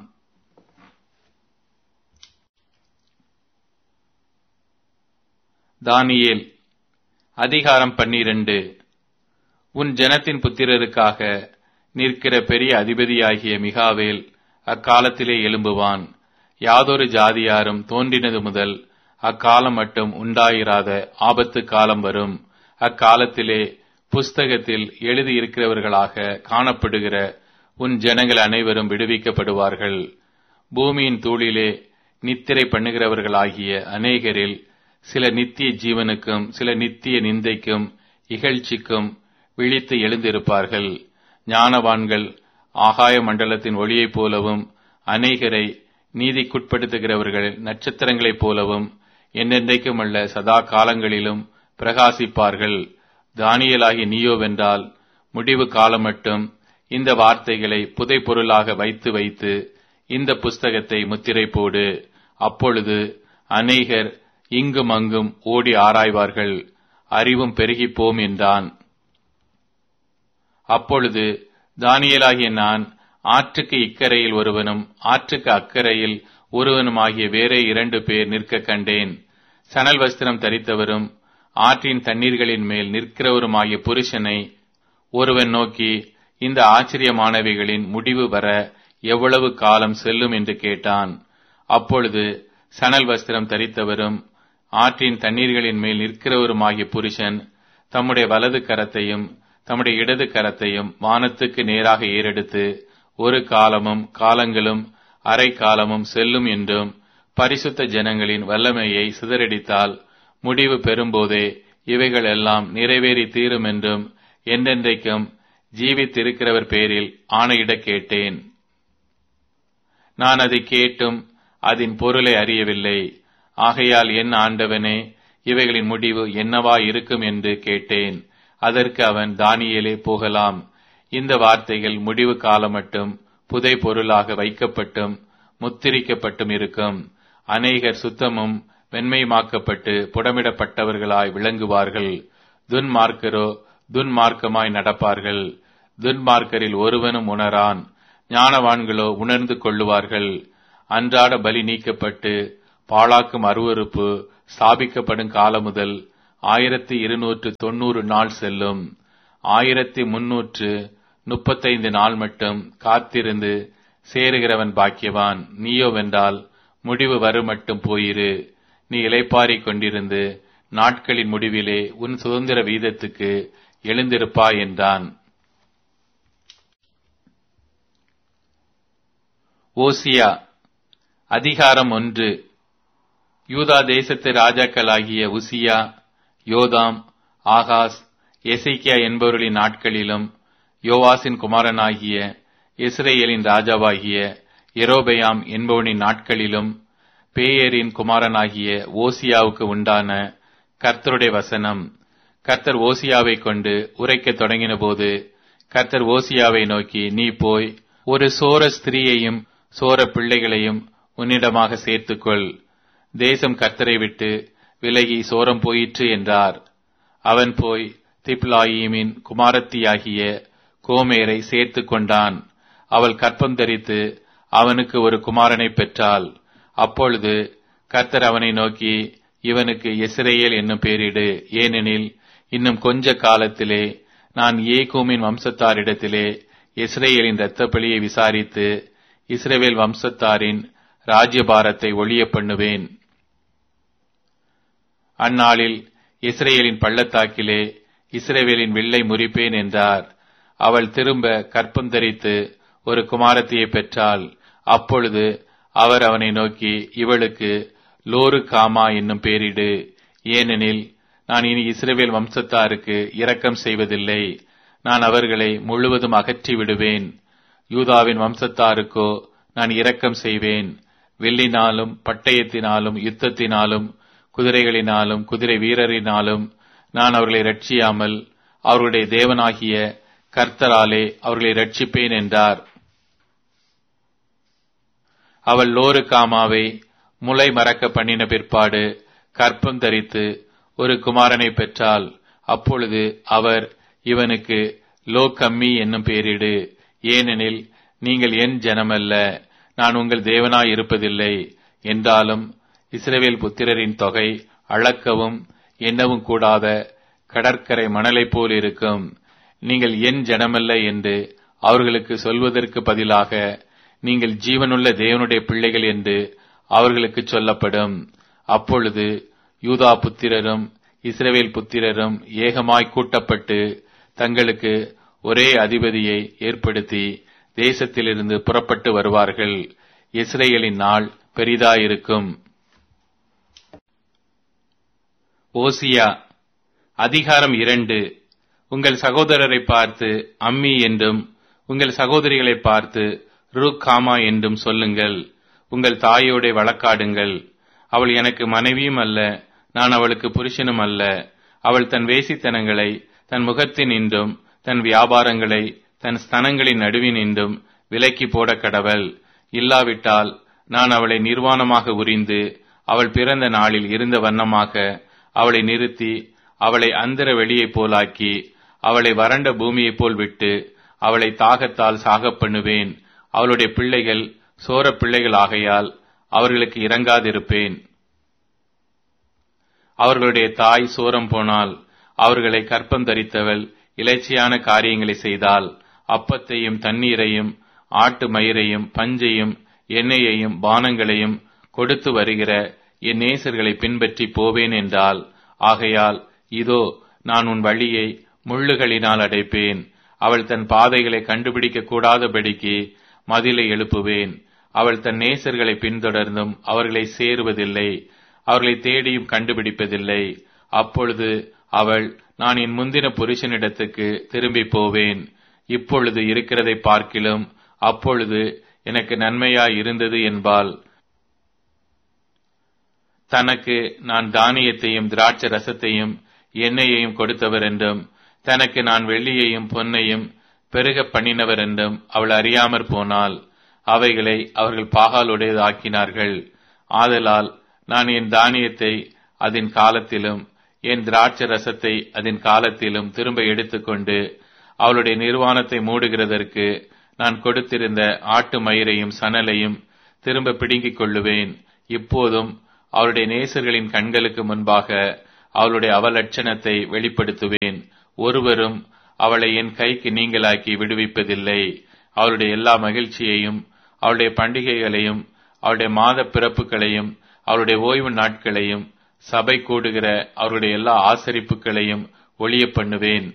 தானியேல் அதிகாரம் பன்னிரண்டு உன் ஜனத்தின் புத்திரருக்காக நிற்கிற பெரிய அதிபதியாகிய மிகாவேல் அக்காலத்திலே எழும்புவான் யாதொரு ஜாதியாரும் தோன்றினது முதல் அக்காலம் மட்டும் உண்டாயிராத ஆபத்து காலம் வரும் அக்காலத்திலே புஸ்தகத்தில் எழுதியிருக்கிறவர்களாக காணப்படுகிற உன் ஜனங்கள் அனைவரும் விடுவிக்கப்படுவார்கள் பூமியின் தூளிலே நித்திரை பண்ணுகிறவர்களாகிய அநேகரில் சில நித்திய ஜீவனுக்கும் சில நித்திய நிந்தைக்கும் இகழ்ச்சிக்கும் விழித்து எழுந்திருப்பார்கள் ஞானவான்கள் ஆகாய மண்டலத்தின் ஒளியைப் போலவும் அநேகரை நீதிக்குட்படுத்துகிறவர்கள் நட்சத்திரங்களைப் போலவும் என்னென்றைக்கும் அல்ல சதா காலங்களிலும் பிரகாசிப்பார்கள் தானியலாகி நீயோவென்றால் முடிவு காலம் மட்டும் இந்த வார்த்தைகளை புதை பொருளாக வைத்து வைத்து இந்த புஸ்தகத்தை முத்திரை போடு அப்பொழுது அநேகர் இங்கும் அங்கும் ஓடி ஆராய்வார்கள் அறிவும் பெருகிப்போம் என்றான் அப்பொழுது தானியலாகிய நான் ஆற்றுக்கு இக்கரையில் ஒருவனும் ஆற்றுக்கு அக்கரையில் ஒருவனுமாகிய வேறே இரண்டு பேர் நிற்க கண்டேன் சணல் வஸ்திரம் தரித்தவரும் ஆற்றின் தண்ணீர்களின் மேல் நிற்கிறவருமாகிய புருஷனை ஒருவன் நோக்கி இந்த ஆச்சரியமானவைகளின் முடிவு வர எவ்வளவு காலம் செல்லும் என்று கேட்டான் அப்பொழுது சணல் வஸ்திரம் தரித்தவரும் ஆற்றின் தண்ணீர்களின் மேல் நிற்கிறவருமாகிய புருஷன் தம்முடைய வலது கரத்தையும் தம்முடைய இடது கரத்தையும் வானத்துக்கு நேராக ஏறெடுத்து ஒரு காலமும் காலங்களும் அரை காலமும் செல்லும் என்றும் பரிசுத்த ஜனங்களின் வல்லமையை சிதறடித்தால் முடிவு பெறும்போதே இவைகள் எல்லாம் நிறைவேறி தீரும் என்றும் என்றென்றைக்கும் ஜீவித்திருக்கிறவர் பேரில் ஆணையிட கேட்டேன் நான் அதை கேட்டும் அதன் பொருளை அறியவில்லை ஆகையால் என் ஆண்டவனே இவைகளின் முடிவு என்னவா இருக்கும் என்று கேட்டேன் அதற்கு அவன் தானியேலே போகலாம் இந்த வார்த்தைகள் முடிவு காலம் மட்டும் புதை பொருளாக வைக்கப்பட்டும் முத்திரிக்கப்பட்டும் இருக்கும் அநேகர் சுத்தமும் வெண்மையுமாக்கப்பட்டு புடமிடப்பட்டவர்களாய் விளங்குவார்கள் துன்மார்க்கரோ துன்மார்க்கமாய் நடப்பார்கள் துன்மார்க்கரில் ஒருவனும் உணரான் ஞானவான்களோ உணர்ந்து கொள்ளுவார்கள் அன்றாட பலி நீக்கப்பட்டு பாழாக்கும் அருவருப்பு ஸ்தாபிக்கப்படும் காலம் முதல் ஆயிரத்தி இருநூற்று தொன்னூறு நாள் செல்லும் ஆயிரத்தி முன்னூற்று முப்பத்தைந்து நாள் மட்டும் காத்திருந்து சேருகிறவன் பாக்கியவான் நீயோவென்றால் முடிவு வரும் மட்டும் போயிரு நீ இளைப்பாறிக் கொண்டிருந்து நாட்களின் முடிவிலே உன் சுதந்திர வீதத்துக்கு எழுந்திருப்பாய் என்றான் ஓசியா அதிகாரம் ஒன்று யூதா தேசத்து ராஜாக்களாகிய உசியா யோதாம் ஆகாஸ் எசைக்கியா என்பவர்களின் நாட்களிலும் யோவாசின் குமாரனாகிய இஸ்ரேலின் ராஜாவாகிய எரோபெயாம் என்பவனின் நாட்களிலும் பேயரின் குமாரனாகிய ஓசியாவுக்கு உண்டான கர்த்தருடைய வசனம் கர்த்தர் ஓசியாவை கொண்டு உரைக்கத் தொடங்கின போது கர்த்தர் ஓசியாவை நோக்கி நீ போய் ஒரு சோர ஸ்திரீயையும் சோர பிள்ளைகளையும் உன்னிடமாக சேர்த்துக்கொள் தேசம் கர்த்தரை விட்டு விலகி சோரம் போயிற்று என்றார் அவன் போய் திப்லாயிமின் குமாரத்தியாகிய கோமேரை சேர்த்து கொண்டான் அவள் கற்பம் தரித்து அவனுக்கு ஒரு குமாரனை பெற்றாள் அப்பொழுது கர்த்தர் அவனை நோக்கி இவனுக்கு இஸ்ரேல் என்னும் பெயரிடு ஏனெனில் இன்னும் கொஞ்ச காலத்திலே நான் ஏகூமின் வம்சத்தாரிடத்திலே இஸ்ரேலின் இரத்தப்பலியை விசாரித்து இஸ்ரேவேல் வம்சத்தாரின் ராஜ்யபாரத்தை ஒழிய பண்ணுவேன் அந்நாளில் இஸ்ரேலின் பள்ளத்தாக்கிலே இஸ்ரேவேலின் வில்லை முறிப்பேன் என்றார் அவள் திரும்ப கற்பம் தரித்து ஒரு குமாரத்தியை பெற்றாள் அப்பொழுது அவர் அவனை நோக்கி இவளுக்கு லோரு காமா என்னும் பேரிடு ஏனெனில் நான் இனி இஸ்ரேவேல் வம்சத்தாருக்கு இரக்கம் செய்வதில்லை நான் அவர்களை முழுவதும் அகற்றி விடுவேன் யூதாவின் வம்சத்தாருக்கோ நான் இரக்கம் செய்வேன் வெள்ளினாலும் பட்டயத்தினாலும் யுத்தத்தினாலும் குதிரைகளினாலும் குதிரை வீரரினாலும் நான் அவர்களை ரட்சியாமல் அவர்களுடைய தேவனாகிய கர்த்தராலே அவர்களை ரட்சிப்பேன் என்றார் அவள் லோரு காமாவை முளை மறக்க பண்ணின பிற்பாடு கற்பம் தரித்து ஒரு குமாரனை பெற்றால் அப்பொழுது அவர் இவனுக்கு லோ கம்மி என்னும் பெயரிடு ஏனெனில் நீங்கள் என் ஜனமல்ல நான் உங்கள் தேவனாய் இருப்பதில்லை என்றாலும் இஸ்ரவேல் புத்திரரின் தொகை அளக்கவும் எண்ணவும் கூடாத கடற்கரை மணலைப் போல் இருக்கும் நீங்கள் என் ஜனமல்ல என்று அவர்களுக்கு சொல்வதற்கு பதிலாக நீங்கள் ஜீவனுள்ள தேவனுடைய பிள்ளைகள் என்று அவர்களுக்கு சொல்லப்படும் அப்பொழுது யூதா புத்திரரும் இஸ்ரவேல் புத்திரரும் ஏகமாய் கூட்டப்பட்டு தங்களுக்கு ஒரே அதிபதியை ஏற்படுத்தி தேசத்திலிருந்து புறப்பட்டு வருவார்கள் இஸ்ரேலின் நாள் பெரிதாயிருக்கும் ஓசியா அதிகாரம் இரண்டு உங்கள் சகோதரரை பார்த்து அம்மி என்றும் உங்கள் சகோதரிகளை பார்த்து ருக்காமா என்றும் சொல்லுங்கள் உங்கள் தாயோட வழக்காடுங்கள் அவள் எனக்கு மனைவியும் அல்ல நான் அவளுக்கு புருஷனும் அல்ல அவள் தன் வேசித்தனங்களை தன் முகத்தின் இன்றும் தன் வியாபாரங்களை தன் ஸ்தனங்களின் நடுவின் இன்றும் விலக்கி போட கடவள் இல்லாவிட்டால் நான் அவளை நிர்வாணமாக உரிந்து அவள் பிறந்த நாளில் இருந்த வண்ணமாக அவளை நிறுத்தி அவளை அந்தர வெளியைப் போலாக்கி அவளை வறண்ட பூமியைப் போல் விட்டு அவளை தாகத்தால் சாகப் பண்ணுவேன் அவளுடைய பிள்ளைகள் சோர பிள்ளைகள் ஆகையால் அவர்களுக்கு இறங்காதிருப்பேன் அவர்களுடைய தாய் சோரம் போனால் அவர்களை கற்பம் தரித்தவள் இலைச்சியான காரியங்களை செய்தால் அப்பத்தையும் தண்ணீரையும் ஆட்டு மயிரையும் பஞ்சையும் எண்ணெயையும் பானங்களையும் கொடுத்து வருகிற என் நேசர்களை பின்பற்றி போவேன் என்றால் ஆகையால் இதோ நான் உன் வழியை முள்ளுகளினால் அடைப்பேன் அவள் தன் பாதைகளை கண்டுபிடிக்க கூடாதபடிக்கு மதிலை எழுப்புவேன் அவள் தன் நேசர்களை பின்தொடர்ந்தும் அவர்களை சேருவதில்லை அவர்களை தேடியும் கண்டுபிடிப்பதில்லை அப்பொழுது அவள் நான் என் முந்தின புருஷனிடத்துக்கு திரும்பி போவேன் இப்பொழுது இருக்கிறதை பார்க்கிலும் அப்பொழுது எனக்கு நன்மையாய் இருந்தது என்பால் தனக்கு நான் தானியத்தையும் திராட்சை ரசத்தையும் எண்ணெயையும் கொடுத்தவர் என்றும் தனக்கு நான் வெள்ளியையும் பொன்னையும் பெருக பண்ணினவர் என்றும் அவள் அறியாமற் போனால் அவைகளை அவர்கள் பாகாலுடையதாக்கினார்கள் ஆதலால் நான் என் தானியத்தை அதன் காலத்திலும் என் திராட்சை ரசத்தை அதன் காலத்திலும் திரும்ப எடுத்துக்கொண்டு அவளுடைய நிர்வாணத்தை மூடுகிறதற்கு நான் கொடுத்திருந்த ஆட்டு மயிரையும் சணலையும் திரும்ப பிடுங்கிக் கொள்ளுவேன் இப்போதும் அவருடைய நேசர்களின் கண்களுக்கு முன்பாக அவளுடைய அவலட்சணத்தை வெளிப்படுத்துவேன் ஒருவரும் அவளை என் கைக்கு நீங்களாக்கி விடுவிப்பதில்லை அவளுடைய எல்லா மகிழ்ச்சியையும் அவளுடைய பண்டிகைகளையும் அவருடைய மாத பிறப்புகளையும் அவருடைய ஓய்வு நாட்களையும் சபை கூடுகிற அவருடைய எல்லா ஆசரிப்புகளையும் ஒளிய பண்ணுவேன்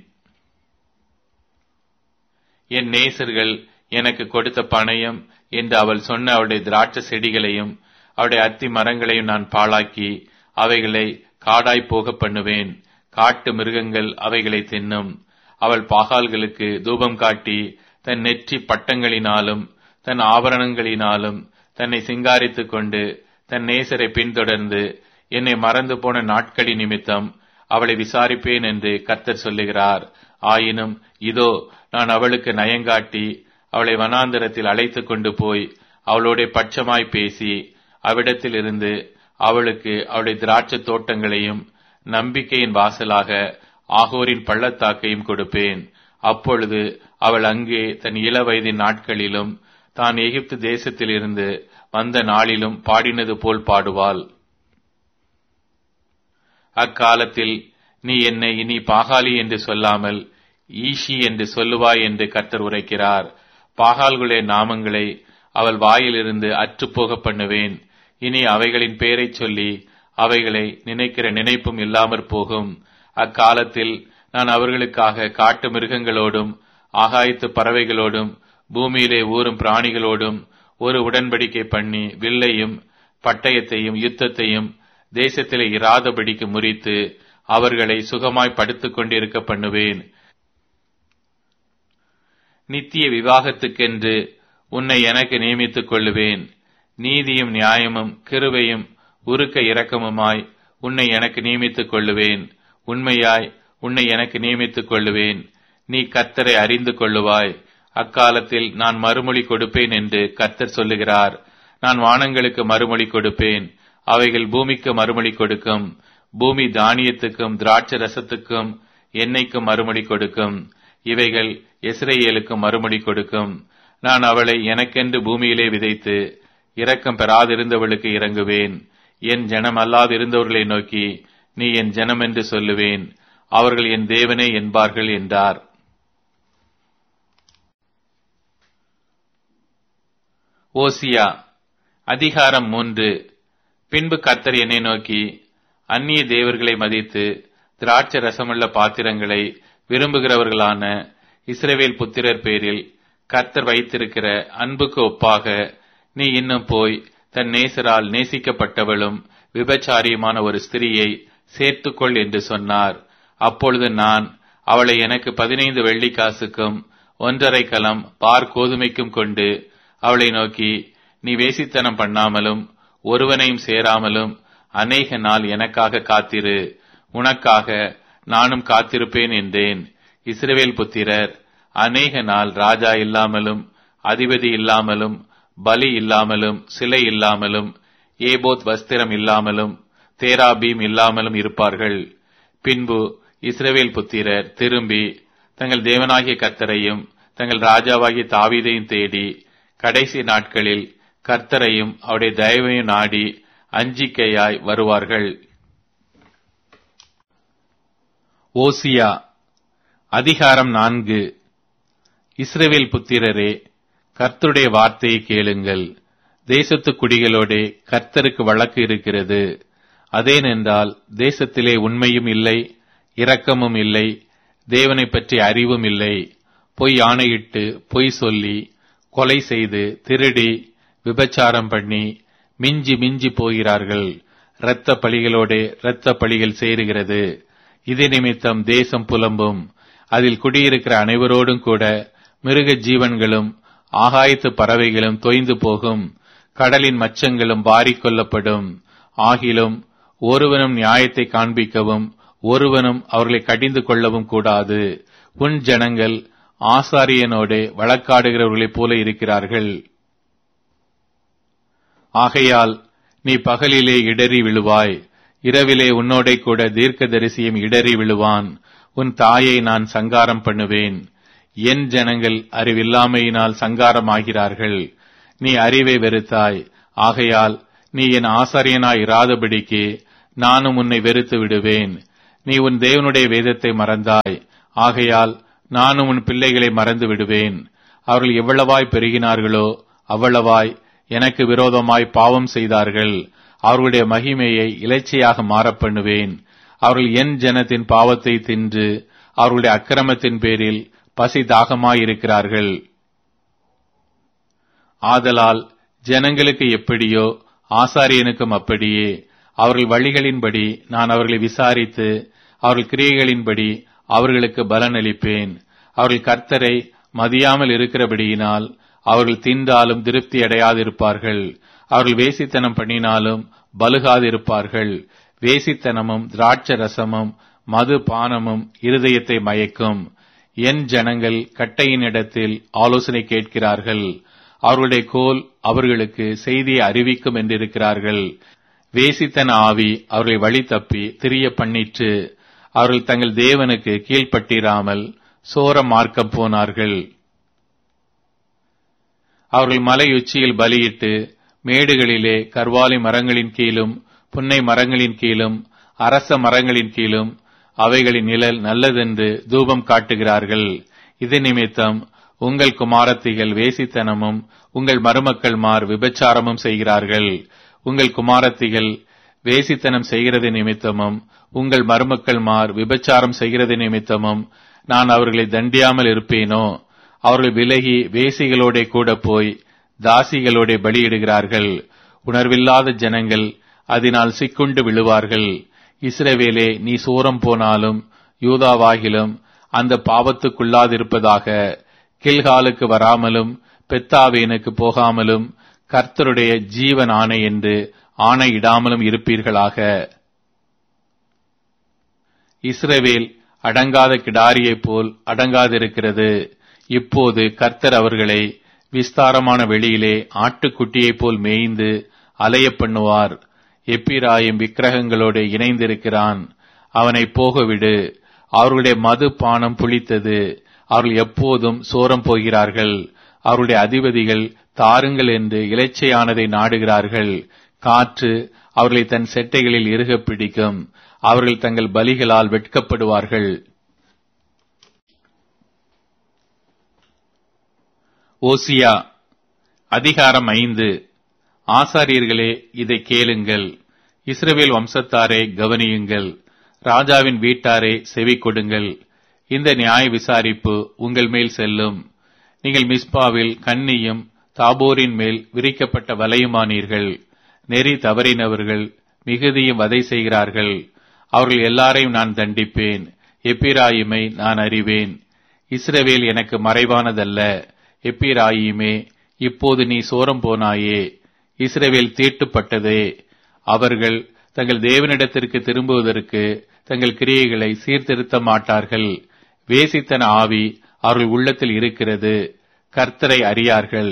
என் நேசர்கள் எனக்கு கொடுத்த பணயம் என்று அவள் சொன்ன அவருடைய திராட்சை செடிகளையும் அவருடைய அத்தி மரங்களையும் நான் பாழாக்கி அவைகளை காடாய் போக பண்ணுவேன் காட்டு மிருகங்கள் அவைகளை தின்னும் அவள் பாகால்களுக்கு தூபம் காட்டி தன் நெற்றி பட்டங்களினாலும் தன் ஆபரணங்களினாலும் தன்னை சிங்காரித்துக் கொண்டு தன் நேசரை பின்தொடர்ந்து என்னை மறந்து போன நாட்களின் நிமித்தம் அவளை விசாரிப்பேன் என்று கர்த்தர் சொல்லுகிறார் ஆயினும் இதோ நான் அவளுக்கு நயங்காட்டி அவளை வனாந்தரத்தில் அழைத்துக் கொண்டு போய் அவளோட பட்சமாய் பேசி அவ்விடத்தில் இருந்து அவளுக்கு அவளுடைய திராட்சை தோட்டங்களையும் நம்பிக்கையின் வாசலாக ஆகோரின் பள்ளத்தாக்கையும் கொடுப்பேன் அப்பொழுது அவள் அங்கே தன் இள வயதின் நாட்களிலும் தான் எகிப்து தேசத்திலிருந்து வந்த நாளிலும் பாடினது போல் பாடுவாள் அக்காலத்தில் நீ என்னை இனி பாகாலி என்று சொல்லாமல் ஈஷி என்று சொல்லுவாய் என்று கர்த்தர் உரைக்கிறார் பாகால்களுடைய நாமங்களை அவள் வாயிலிருந்து அற்றுப்போக பண்ணுவேன் இனி அவைகளின் பெயரைச் சொல்லி அவைகளை நினைக்கிற நினைப்பும் இல்லாமற் போகும் அக்காலத்தில் நான் அவர்களுக்காக காட்டு மிருகங்களோடும் ஆகாயத்து பறவைகளோடும் பூமியிலே ஊறும் பிராணிகளோடும் ஒரு உடன்படிக்கை பண்ணி வில்லையும் பட்டயத்தையும் யுத்தத்தையும் தேசத்திலே இராதபடிக்கு முறித்து அவர்களை சுகமாய் படுத்துக் கொண்டிருக்க பண்ணுவேன் நித்திய விவாகத்துக்கென்று உன்னை எனக்கு நியமித்துக் கொள்ளுவேன் நீதியும் நியாயமும் கிருவையும் உருக்க இரக்கமுமாய் உன்னை எனக்கு நியமித்துக் கொள்ளுவேன் உண்மையாய் உன்னை எனக்கு நியமித்துக் கொள்ளுவேன் நீ கர்த்தரை அறிந்து கொள்ளுவாய் அக்காலத்தில் நான் மறுமொழி கொடுப்பேன் என்று கர்த்தர் சொல்லுகிறார் நான் வானங்களுக்கு மறுமொழி கொடுப்பேன் அவைகள் பூமிக்கு மறுமொழி கொடுக்கும் பூமி தானியத்துக்கும் திராட்சை ரசத்துக்கும் எண்ணெய்க்கும் மறுமொழி கொடுக்கும் இவைகள் இஸ்ரேலுக்கு மறுமொழி கொடுக்கும் நான் அவளை எனக்கென்று பூமியிலே விதைத்து இரக்கம் பெறாதிருந்தவளுக்கு இறங்குவேன் என் ஜனம் அல்லாதிருந்தவர்களை நோக்கி நீ என் ஜனம் என்று சொல்லுவேன் அவர்கள் என் தேவனே என்பார்கள் என்றார் ஓசியா அதிகாரம் மூன்று பின்பு கர்த்தர் என்னை நோக்கி அந்நிய தேவர்களை மதித்து திராட்சை ரசமுள்ள பாத்திரங்களை விரும்புகிறவர்களான இஸ்ரவேல் புத்திரர் பேரில் கர்த்தர் வைத்திருக்கிற அன்புக்கு ஒப்பாக நீ இன்னும் போய் தன் நேசரால் நேசிக்கப்பட்டவளும் விபச்சாரியுமான ஒரு ஸ்திரியை சேர்த்துக்கொள் என்று சொன்னார் அப்பொழுது நான் அவளை எனக்கு பதினைந்து வெள்ளிக்காசுக்கும் ஒன்றரை கலம் பார் கோதுமைக்கும் கொண்டு அவளை நோக்கி நீ வேசித்தனம் பண்ணாமலும் ஒருவனையும் சேராமலும் அநேக நாள் எனக்காக காத்திரு உனக்காக நானும் காத்திருப்பேன் என்றேன் இஸ்ரவேல் புத்திரர் அநேக நாள் ராஜா இல்லாமலும் அதிபதி இல்லாமலும் பலி இல்லாமலும் சிலை இல்லாமலும் ஏபோத் வஸ்திரம் இல்லாமலும் தேராபீம் இல்லாமலும் இருப்பார்கள் பின்பு இஸ்ரவேல் புத்திரர் திரும்பி தங்கள் தேவனாகிய கர்த்தரையும் தங்கள் ராஜாவாகிய தாவீதையும் தேடி கடைசி நாட்களில் கர்த்தரையும் அவருடைய தயவையும் நாடி அஞ்சிக்கையாய் வருவார்கள் ஓசியா அதிகாரம் நான்கு இஸ்ரவேல் புத்திரரே கர்த்தருடைய வார்த்தையை கேளுங்கள் தேசத்து குடிகளோடே கர்த்தருக்கு வழக்கு இருக்கிறது அதேனென்றால் தேசத்திலே உண்மையும் இல்லை இரக்கமும் இல்லை தேவனை பற்றி அறிவும் இல்லை பொய் ஆணையிட்டு பொய் சொல்லி கொலை செய்து திருடி விபச்சாரம் பண்ணி மிஞ்சி மிஞ்சி போகிறார்கள் இரத்த பழிகளோடே இரத்த பழிகள் சேருகிறது இது நிமித்தம் தேசம் புலம்பும் அதில் குடியிருக்கிற அனைவரோடும் கூட மிருக ஜீவன்களும் ஆகாயத்து பறவைகளும் தொய்ந்து போகும் கடலின் மச்சங்களும் வாரிக் கொள்ளப்படும் ஆகிலும் ஒருவனும் நியாயத்தை காண்பிக்கவும் ஒருவனும் அவர்களை கடிந்து கொள்ளவும் கூடாது உன் ஜனங்கள் ஆசாரியனோடு வழக்காடுகிறவர்களைப் போல இருக்கிறார்கள் ஆகையால் நீ பகலிலே இடறி விழுவாய் இரவிலே உன்னோடே கூட தீர்க்கதரிசியும் இடறி விழுவான் உன் தாயை நான் சங்காரம் பண்ணுவேன் என் ஜனங்கள் அறிவில்லாமையினால் சங்காரமாகிறார்கள் நீ அறிவை வெறுத்தாய் ஆகையால் நீ என் ஆசாரியனாய் இராதபடிக்கு நானும் உன்னை வெறுத்து விடுவேன் நீ உன் தேவனுடைய வேதத்தை மறந்தாய் ஆகையால் நானும் உன் பிள்ளைகளை மறந்து விடுவேன் அவர்கள் எவ்வளவாய் பெருகினார்களோ அவ்வளவாய் எனக்கு விரோதமாய் பாவம் செய்தார்கள் அவர்களுடைய மகிமையை இலைச்சையாக மாறப் பண்ணுவேன் அவர்கள் என் ஜனத்தின் பாவத்தை தின்று அவர்களுடைய அக்கிரமத்தின் பேரில் பசி தாகமாயிருக்கிறார்கள் ஆதலால் ஜனங்களுக்கு எப்படியோ ஆசாரியனுக்கும் அப்படியே அவர்கள் வழிகளின்படி நான் அவர்களை விசாரித்து அவர்கள் கிரியைகளின்படி அவர்களுக்கு பலனளிப்பேன் அவர்கள் கர்த்தரை மதியாமல் இருக்கிறபடியினால் அவர்கள் தின்றாலும் திருப்தி அடையாதிருப்பார்கள் அவர்கள் வேசித்தனம் பண்ணினாலும் பலுகாதிருப்பார்கள் வேசித்தனமும் திராட்ச ரசமும் மது பானமும் இருதயத்தை மயக்கும் என் ஜனங்கள் கட்டையின் இடத்தில் ஆலோசனை கேட்கிறார்கள் அவர்களுடைய கோல் அவர்களுக்கு செய்தியை அறிவிக்கும் என்றிருக்கிறார்கள் வேசித்தன ஆவி அவர்களை வழி தப்பி திரிய பண்ணிற்று அவர்கள் தங்கள் தேவனுக்கு கீழ்ப்பட்டிராமல் சோர மார்க்கம் போனார்கள் அவர்கள் மலை உச்சியில் பலியிட்டு மேடுகளிலே கர்வாலி மரங்களின் கீழும் புன்னை மரங்களின் கீழும் அரச மரங்களின் கீழும் அவைகளின் நிழல் நல்லதென்று தூபம் காட்டுகிறார்கள் இது நிமித்தம் உங்கள் குமாரத்திகள் வேசித்தனமும் உங்கள் மருமக்கள் மார் விபச்சாரமும் செய்கிறார்கள் உங்கள் குமாரத்திகள் வேசித்தனம் செய்கிறது நிமித்தமும் உங்கள் மருமக்கள் மார் விபச்சாரம் செய்கிறது நிமித்தமும் நான் அவர்களை தண்டியாமல் இருப்பேனோ அவர்கள் விலகி வேசிகளோட கூட போய் தாசிகளோட பலியிடுகிறார்கள் உணர்வில்லாத ஜனங்கள் அதனால் சிக்குண்டு விழுவார்கள் இஸ்ரவேலே நீ சூரம் போனாலும் யூதாவாகிலும் அந்த பாவத்துக்குள்ளாதிருப்பதாக கில்காலுக்கு வராமலும் பெத்தாவேனுக்கு போகாமலும் கர்த்தருடைய ஜீவன் ஆணை என்று ஆணையிடாமலும் இருப்பீர்களாக இஸ்ரவேல் அடங்காத கிடாரியைப் போல் அடங்காதிருக்கிறது இப்போது கர்த்தர் அவர்களை விஸ்தாரமான வெளியிலே ஆட்டுக்குட்டியைப் போல் மேய்ந்து அலைய பண்ணுவார் எப்பிராயும் விக்கிரகங்களோடு இணைந்திருக்கிறான் அவனை போகவிடு அவர்களுடைய மது பானம் புளித்தது அவர்கள் எப்போதும் சோரம் போகிறார்கள் அவருடைய அதிபதிகள் தாருங்கள் என்று இலைச்சையானதை நாடுகிறார்கள் காற்று அவர்களை தன் செட்டைகளில் இறுகப் பிடிக்கும் அவர்கள் தங்கள் பலிகளால் வெட்கப்படுவார்கள் ஓசியா அதிகாரம் ஐந்து ஆசாரியர்களே இதை கேளுங்கள் இஸ்ரவேல் வம்சத்தாரே கவனியுங்கள் ராஜாவின் வீட்டாரே செவி கொடுங்கள் இந்த நியாய விசாரிப்பு உங்கள் மேல் செல்லும் நீங்கள் மிஸ்பாவில் கன்னியும் தாபோரின் மேல் விரிக்கப்பட்ட வலையுமானீர்கள் நெறி தவறினவர்கள் மிகுதியும் வதை செய்கிறார்கள் அவர்கள் எல்லாரையும் நான் தண்டிப்பேன் எப்பிராயுமை நான் அறிவேன் இஸ்ரவேல் எனக்கு மறைவானதல்ல எப்பிராயுமே இப்போது நீ சோரம் போனாயே இஸ்ரவேல் தீட்டுப்பட்டதே அவர்கள் தங்கள் தேவனிடத்திற்கு திரும்புவதற்கு தங்கள் கிரியைகளை சீர்திருத்த மாட்டார்கள் வேசித்தன ஆவி அவர்கள் உள்ளத்தில் இருக்கிறது கர்த்தரை அறியார்கள்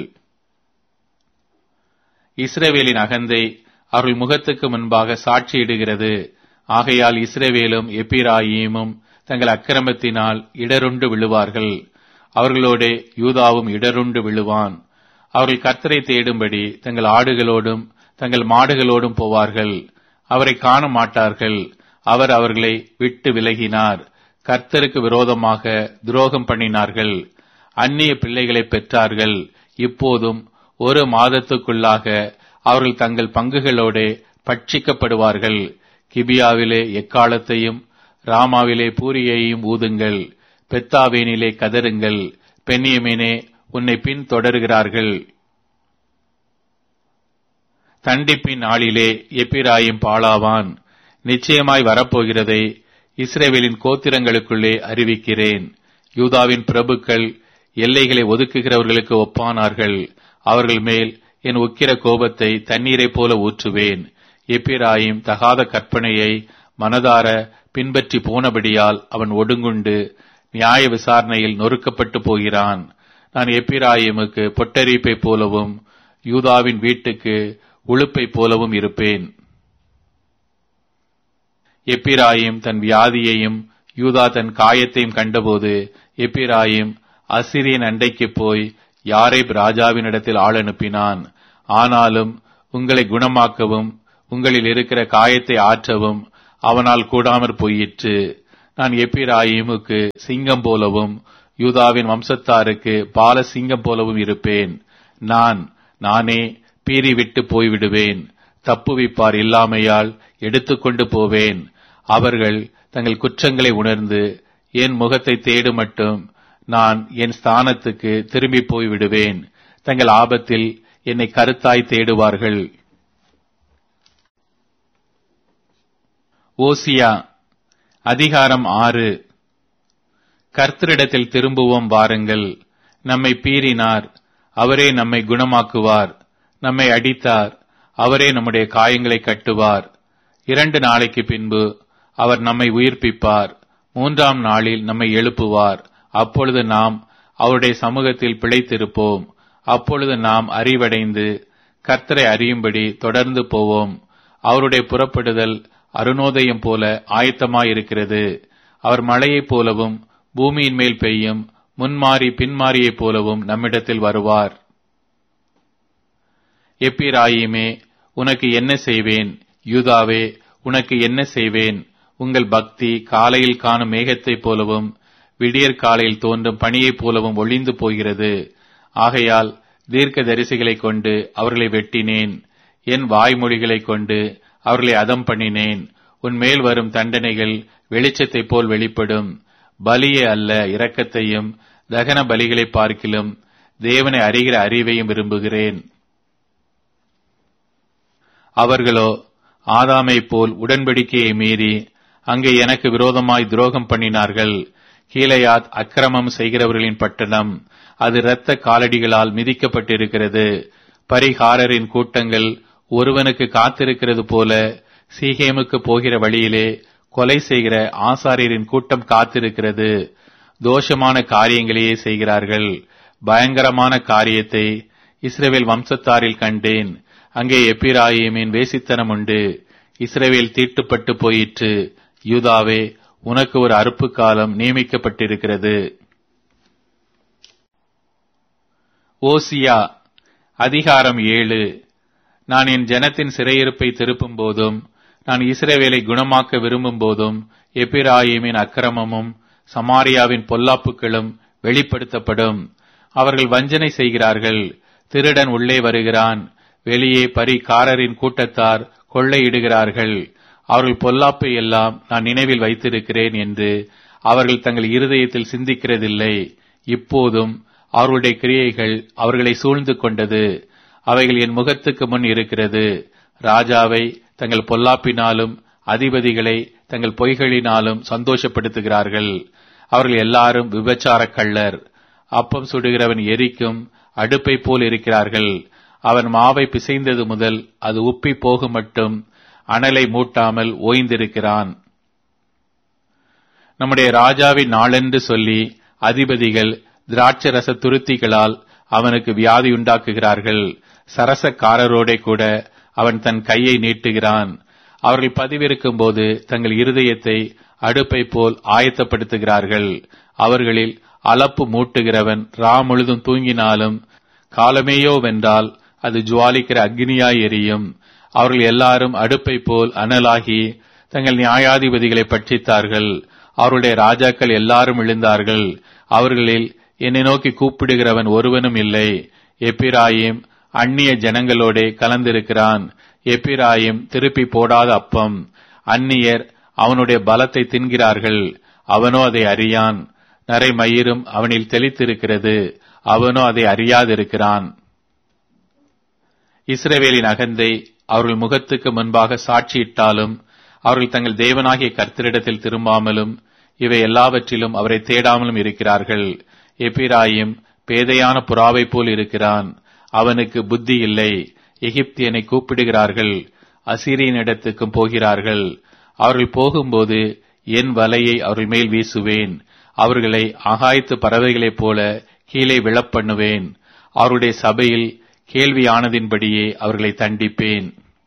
இஸ்ரவேலின் அகந்தை அவர்கள் முகத்துக்கு முன்பாக சாட்சியிடுகிறது ஆகையால் இஸ்ரவேலும் எப்பிராயீமும் தங்கள் அக்கிரமத்தினால் இடருண்டு விழுவார்கள் அவர்களோட யூதாவும் இடருண்டு விழுவான் அவர்கள் கர்த்தரை தேடும்படி தங்கள் ஆடுகளோடும் தங்கள் மாடுகளோடும் போவார்கள் அவரை காண மாட்டார்கள் அவர் அவர்களை விட்டு விலகினார் கர்த்தருக்கு விரோதமாக துரோகம் பண்ணினார்கள் அந்நிய பிள்ளைகளை பெற்றார்கள் இப்போதும் ஒரு மாதத்துக்குள்ளாக அவர்கள் தங்கள் பங்குகளோட பட்சிக்கப்படுவார்கள் கிபியாவிலே எக்காலத்தையும் ராமாவிலே பூரியையும் ஊதுங்கள் பெத்தாவேனிலே கதருங்கள் பெண்ணியமேனே உன்னை பின் தொடர்கிறார்கள் தண்டிப்பின் நாளிலே எப்பிராயும் பாலாவான் நிச்சயமாய் வரப்போகிறதை இஸ்ரேவேலின் கோத்திரங்களுக்குள்ளே அறிவிக்கிறேன் யூதாவின் பிரபுக்கள் எல்லைகளை ஒதுக்குகிறவர்களுக்கு ஒப்பானார்கள் அவர்கள் மேல் என் உக்கிர கோபத்தை தண்ணீரைப் போல ஊற்றுவேன் எப்பிராயும் தகாத கற்பனையை மனதார பின்பற்றி போனபடியால் அவன் ஒடுங்குண்டு நியாய விசாரணையில் நொறுக்கப்பட்டு போகிறான் நான் எப்பிராயிமுக்கு பொட்டரிப்பை போலவும் யூதாவின் வீட்டுக்கு உழுப்பை போலவும் இருப்பேன் எப்பிராயிம் தன் வியாதியையும் யூதா தன் காயத்தையும் கண்டபோது எப்பிராயிம் அசிரியன் அண்டைக்கு போய் யாரை ராஜாவினிடத்தில் ஆள் அனுப்பினான் ஆனாலும் உங்களை குணமாக்கவும் உங்களில் இருக்கிற காயத்தை ஆற்றவும் அவனால் கூடாமற் போயிற்று நான் எப்பிராயிமுக்கு சிங்கம் போலவும் யூதாவின் வம்சத்தாருக்கு பால சிங்கம் போலவும் இருப்பேன் நான் நானே பீறி விட்டு போய்விடுவேன் தப்புவிப்பார் இல்லாமையால் எடுத்துக்கொண்டு போவேன் அவர்கள் தங்கள் குற்றங்களை உணர்ந்து என் முகத்தை தேடு மட்டும் நான் என் ஸ்தானத்துக்கு திரும்பி போய் விடுவேன் தங்கள் ஆபத்தில் என்னை கருத்தாய் தேடுவார்கள் ஓசியா அதிகாரம் ஆறு கர்த்தரிடத்தில் திரும்புவோம் வாருங்கள் நம்மை பீறினார் அவரே நம்மை குணமாக்குவார் நம்மை அடித்தார் அவரே நம்முடைய காயங்களை கட்டுவார் இரண்டு நாளைக்கு பின்பு அவர் நம்மை உயிர்ப்பிப்பார் மூன்றாம் நாளில் நம்மை எழுப்புவார் அப்பொழுது நாம் அவருடைய சமூகத்தில் பிழைத்திருப்போம் அப்பொழுது நாம் அறிவடைந்து கர்த்தரை அறியும்படி தொடர்ந்து போவோம் அவருடைய புறப்படுதல் அருணோதயம் போல ஆயத்தமாயிருக்கிறது அவர் மழையைப் போலவும் பூமியின் மேல் பெய்யும் முன்மாறி பின்மாறியைப் போலவும் நம்மிடத்தில் வருவார் எப்பிராயிமே உனக்கு என்ன செய்வேன் யூதாவே உனக்கு என்ன செய்வேன் உங்கள் பக்தி காலையில் காணும் மேகத்தைப் போலவும் விடியற் காலையில் தோன்றும் பணியைப் போலவும் ஒளிந்து போகிறது ஆகையால் தீர்க்க தரிசிகளைக் கொண்டு அவர்களை வெட்டினேன் என் வாய்மொழிகளைக் கொண்டு அவர்களை அதம் பண்ணினேன் உன் மேல் வரும் தண்டனைகள் வெளிச்சத்தைப் போல் வெளிப்படும் பலியே அல்ல இரக்கத்தையும் தகன பலிகளை பார்க்கிலும் தேவனை அறிகிற அறிவையும் விரும்புகிறேன் அவர்களோ ஆதாமை போல் உடன்படிக்கையை மீறி அங்கே எனக்கு விரோதமாய் துரோகம் பண்ணினார்கள் கீழையாத் அக்கிரமம் செய்கிறவர்களின் பட்டணம் அது இரத்த காலடிகளால் மிதிக்கப்பட்டிருக்கிறது பரிகாரரின் கூட்டங்கள் ஒருவனுக்கு காத்திருக்கிறது போல சீகேமுக்கு போகிற வழியிலே கொலை செய்கிற ஆசாரியரின் கூட்டம் காத்திருக்கிறது தோஷமான காரியங்களையே செய்கிறார்கள் பயங்கரமான காரியத்தை இஸ்ரேவேல் வம்சத்தாரில் கண்டேன் அங்கே எப்பிராயிமின் வேசித்தனம் உண்டு இஸ்ரேவேல் தீட்டுப்பட்டு போயிற்று யூதாவே உனக்கு ஒரு அறுப்பு காலம் நியமிக்கப்பட்டிருக்கிறது ஓசியா அதிகாரம் ஏழு நான் என் ஜனத்தின் சிறையிருப்பை திருப்பும் போதும் நான் இஸ்ரேவேலை குணமாக்க விரும்பும் போதும் எப்பிராயிமின் அக்கிரமமும் சமாரியாவின் பொல்லாப்புகளும் வெளிப்படுத்தப்படும் அவர்கள் வஞ்சனை செய்கிறார்கள் திருடன் உள்ளே வருகிறான் வெளியே பரிகாரரின் கூட்டத்தார் கொள்ளையிடுகிறார்கள் அவர்கள் பொல்லாப்பை எல்லாம் நான் நினைவில் வைத்திருக்கிறேன் என்று அவர்கள் தங்கள் இருதயத்தில் சிந்திக்கிறதில்லை இப்போதும் அவர்களுடைய கிரியைகள் அவர்களை சூழ்ந்து கொண்டது அவைகள் என் முகத்துக்கு முன் இருக்கிறது ராஜாவை தங்கள் பொல்லாப்பினாலும் அதிபதிகளை தங்கள் பொய்களினாலும் சந்தோஷப்படுத்துகிறார்கள் அவர்கள் எல்லாரும் விபச்சார கள்ளர் அப்பம் சுடுகிறவன் எரிக்கும் அடுப்பை போல் இருக்கிறார்கள் அவன் மாவை பிசைந்தது முதல் அது உப்பி போகும் மட்டும் அனலை மூட்டாமல் ஓய்ந்திருக்கிறான் நம்முடைய ராஜாவின் நாளென்று சொல்லி அதிபதிகள் திராட்சரச துருத்திகளால் அவனுக்கு வியாதி உண்டாக்குகிறார்கள் சரசக்காரரோடே கூட அவன் தன் கையை நீட்டுகிறான் அவர்கள் பதிவிருக்கும் போது தங்கள் இருதயத்தை அடுப்பை போல் ஆயத்தப்படுத்துகிறார்கள் அவர்களில் அளப்பு மூட்டுகிறவன் ரா முழுதும் தூங்கினாலும் காலமேயோ வென்றால் அது ஜுவாலிக்கிற அக்னியாய் எரியும் அவர்கள் எல்லாரும் அடுப்பை போல் அனலாகி தங்கள் நியாயாதிபதிகளை பட்சித்தார்கள் அவருடைய ராஜாக்கள் எல்லாரும் விழுந்தார்கள் அவர்களில் என்னை நோக்கி கூப்பிடுகிறவன் ஒருவனும் இல்லை எப்பிராயிம் அந்நிய ஜனங்களோடே கலந்திருக்கிறான் எப்பிராயிம் திருப்பி போடாத அப்பம் அந்நியர் அவனுடைய பலத்தை தின்கிறார்கள் அவனோ அதை அறியான் நரை மயிரும் அவனில் தெளித்திருக்கிறது அவனோ அதை அறியாதிருக்கிறான் இஸ்ரவேலின் அகந்தை அவர்கள் முகத்துக்கு முன்பாக சாட்சியிட்டாலும் அவர்கள் தங்கள் தேவனாகிய கர்த்தரிடத்தில் திரும்பாமலும் இவை எல்லாவற்றிலும் அவரை தேடாமலும் இருக்கிறார்கள் எப்பிராயிம் பேதையான புறாவை போல் இருக்கிறான் அவனுக்கு புத்தி இல்லை எகிப்தியனை கூப்பிடுகிறார்கள் அசிரியனிடத்துக்கும் போகிறார்கள் அவர்கள் போகும்போது என் வலையை அவர்கள் மேல் வீசுவேன் அவர்களை ஆகாயத்து பறவைகளைப் போல கீழே விழப்பண்ணுவேன் அவருடைய சபையில் கேள்வியானதின்படியே அவர்களை தண்டிப்பேன்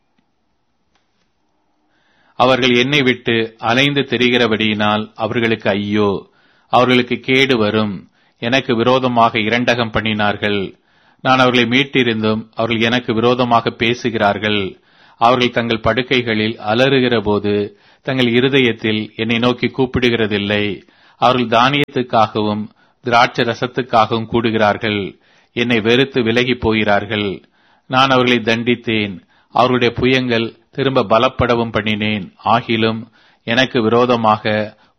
அவர்கள் என்னை விட்டு அலைந்து தெரிகிறபடியினால் அவர்களுக்கு ஐயோ அவர்களுக்கு கேடு வரும் எனக்கு விரோதமாக இரண்டகம் பண்ணினார்கள் நான் அவர்களை மீட்டிருந்தும் அவர்கள் எனக்கு விரோதமாக பேசுகிறார்கள் அவர்கள் தங்கள் படுக்கைகளில் அலறுகிற போது தங்கள் இருதயத்தில் என்னை நோக்கி கூப்பிடுகிறதில்லை அவர்கள் தானியத்துக்காகவும் திராட்சை ரசத்துக்காகவும் கூடுகிறார்கள் என்னை வெறுத்து விலகி போகிறார்கள் நான் அவர்களை தண்டித்தேன் அவர்களுடைய புயங்கள் திரும்ப பலப்படவும் பண்ணினேன் ஆகிலும் எனக்கு விரோதமாக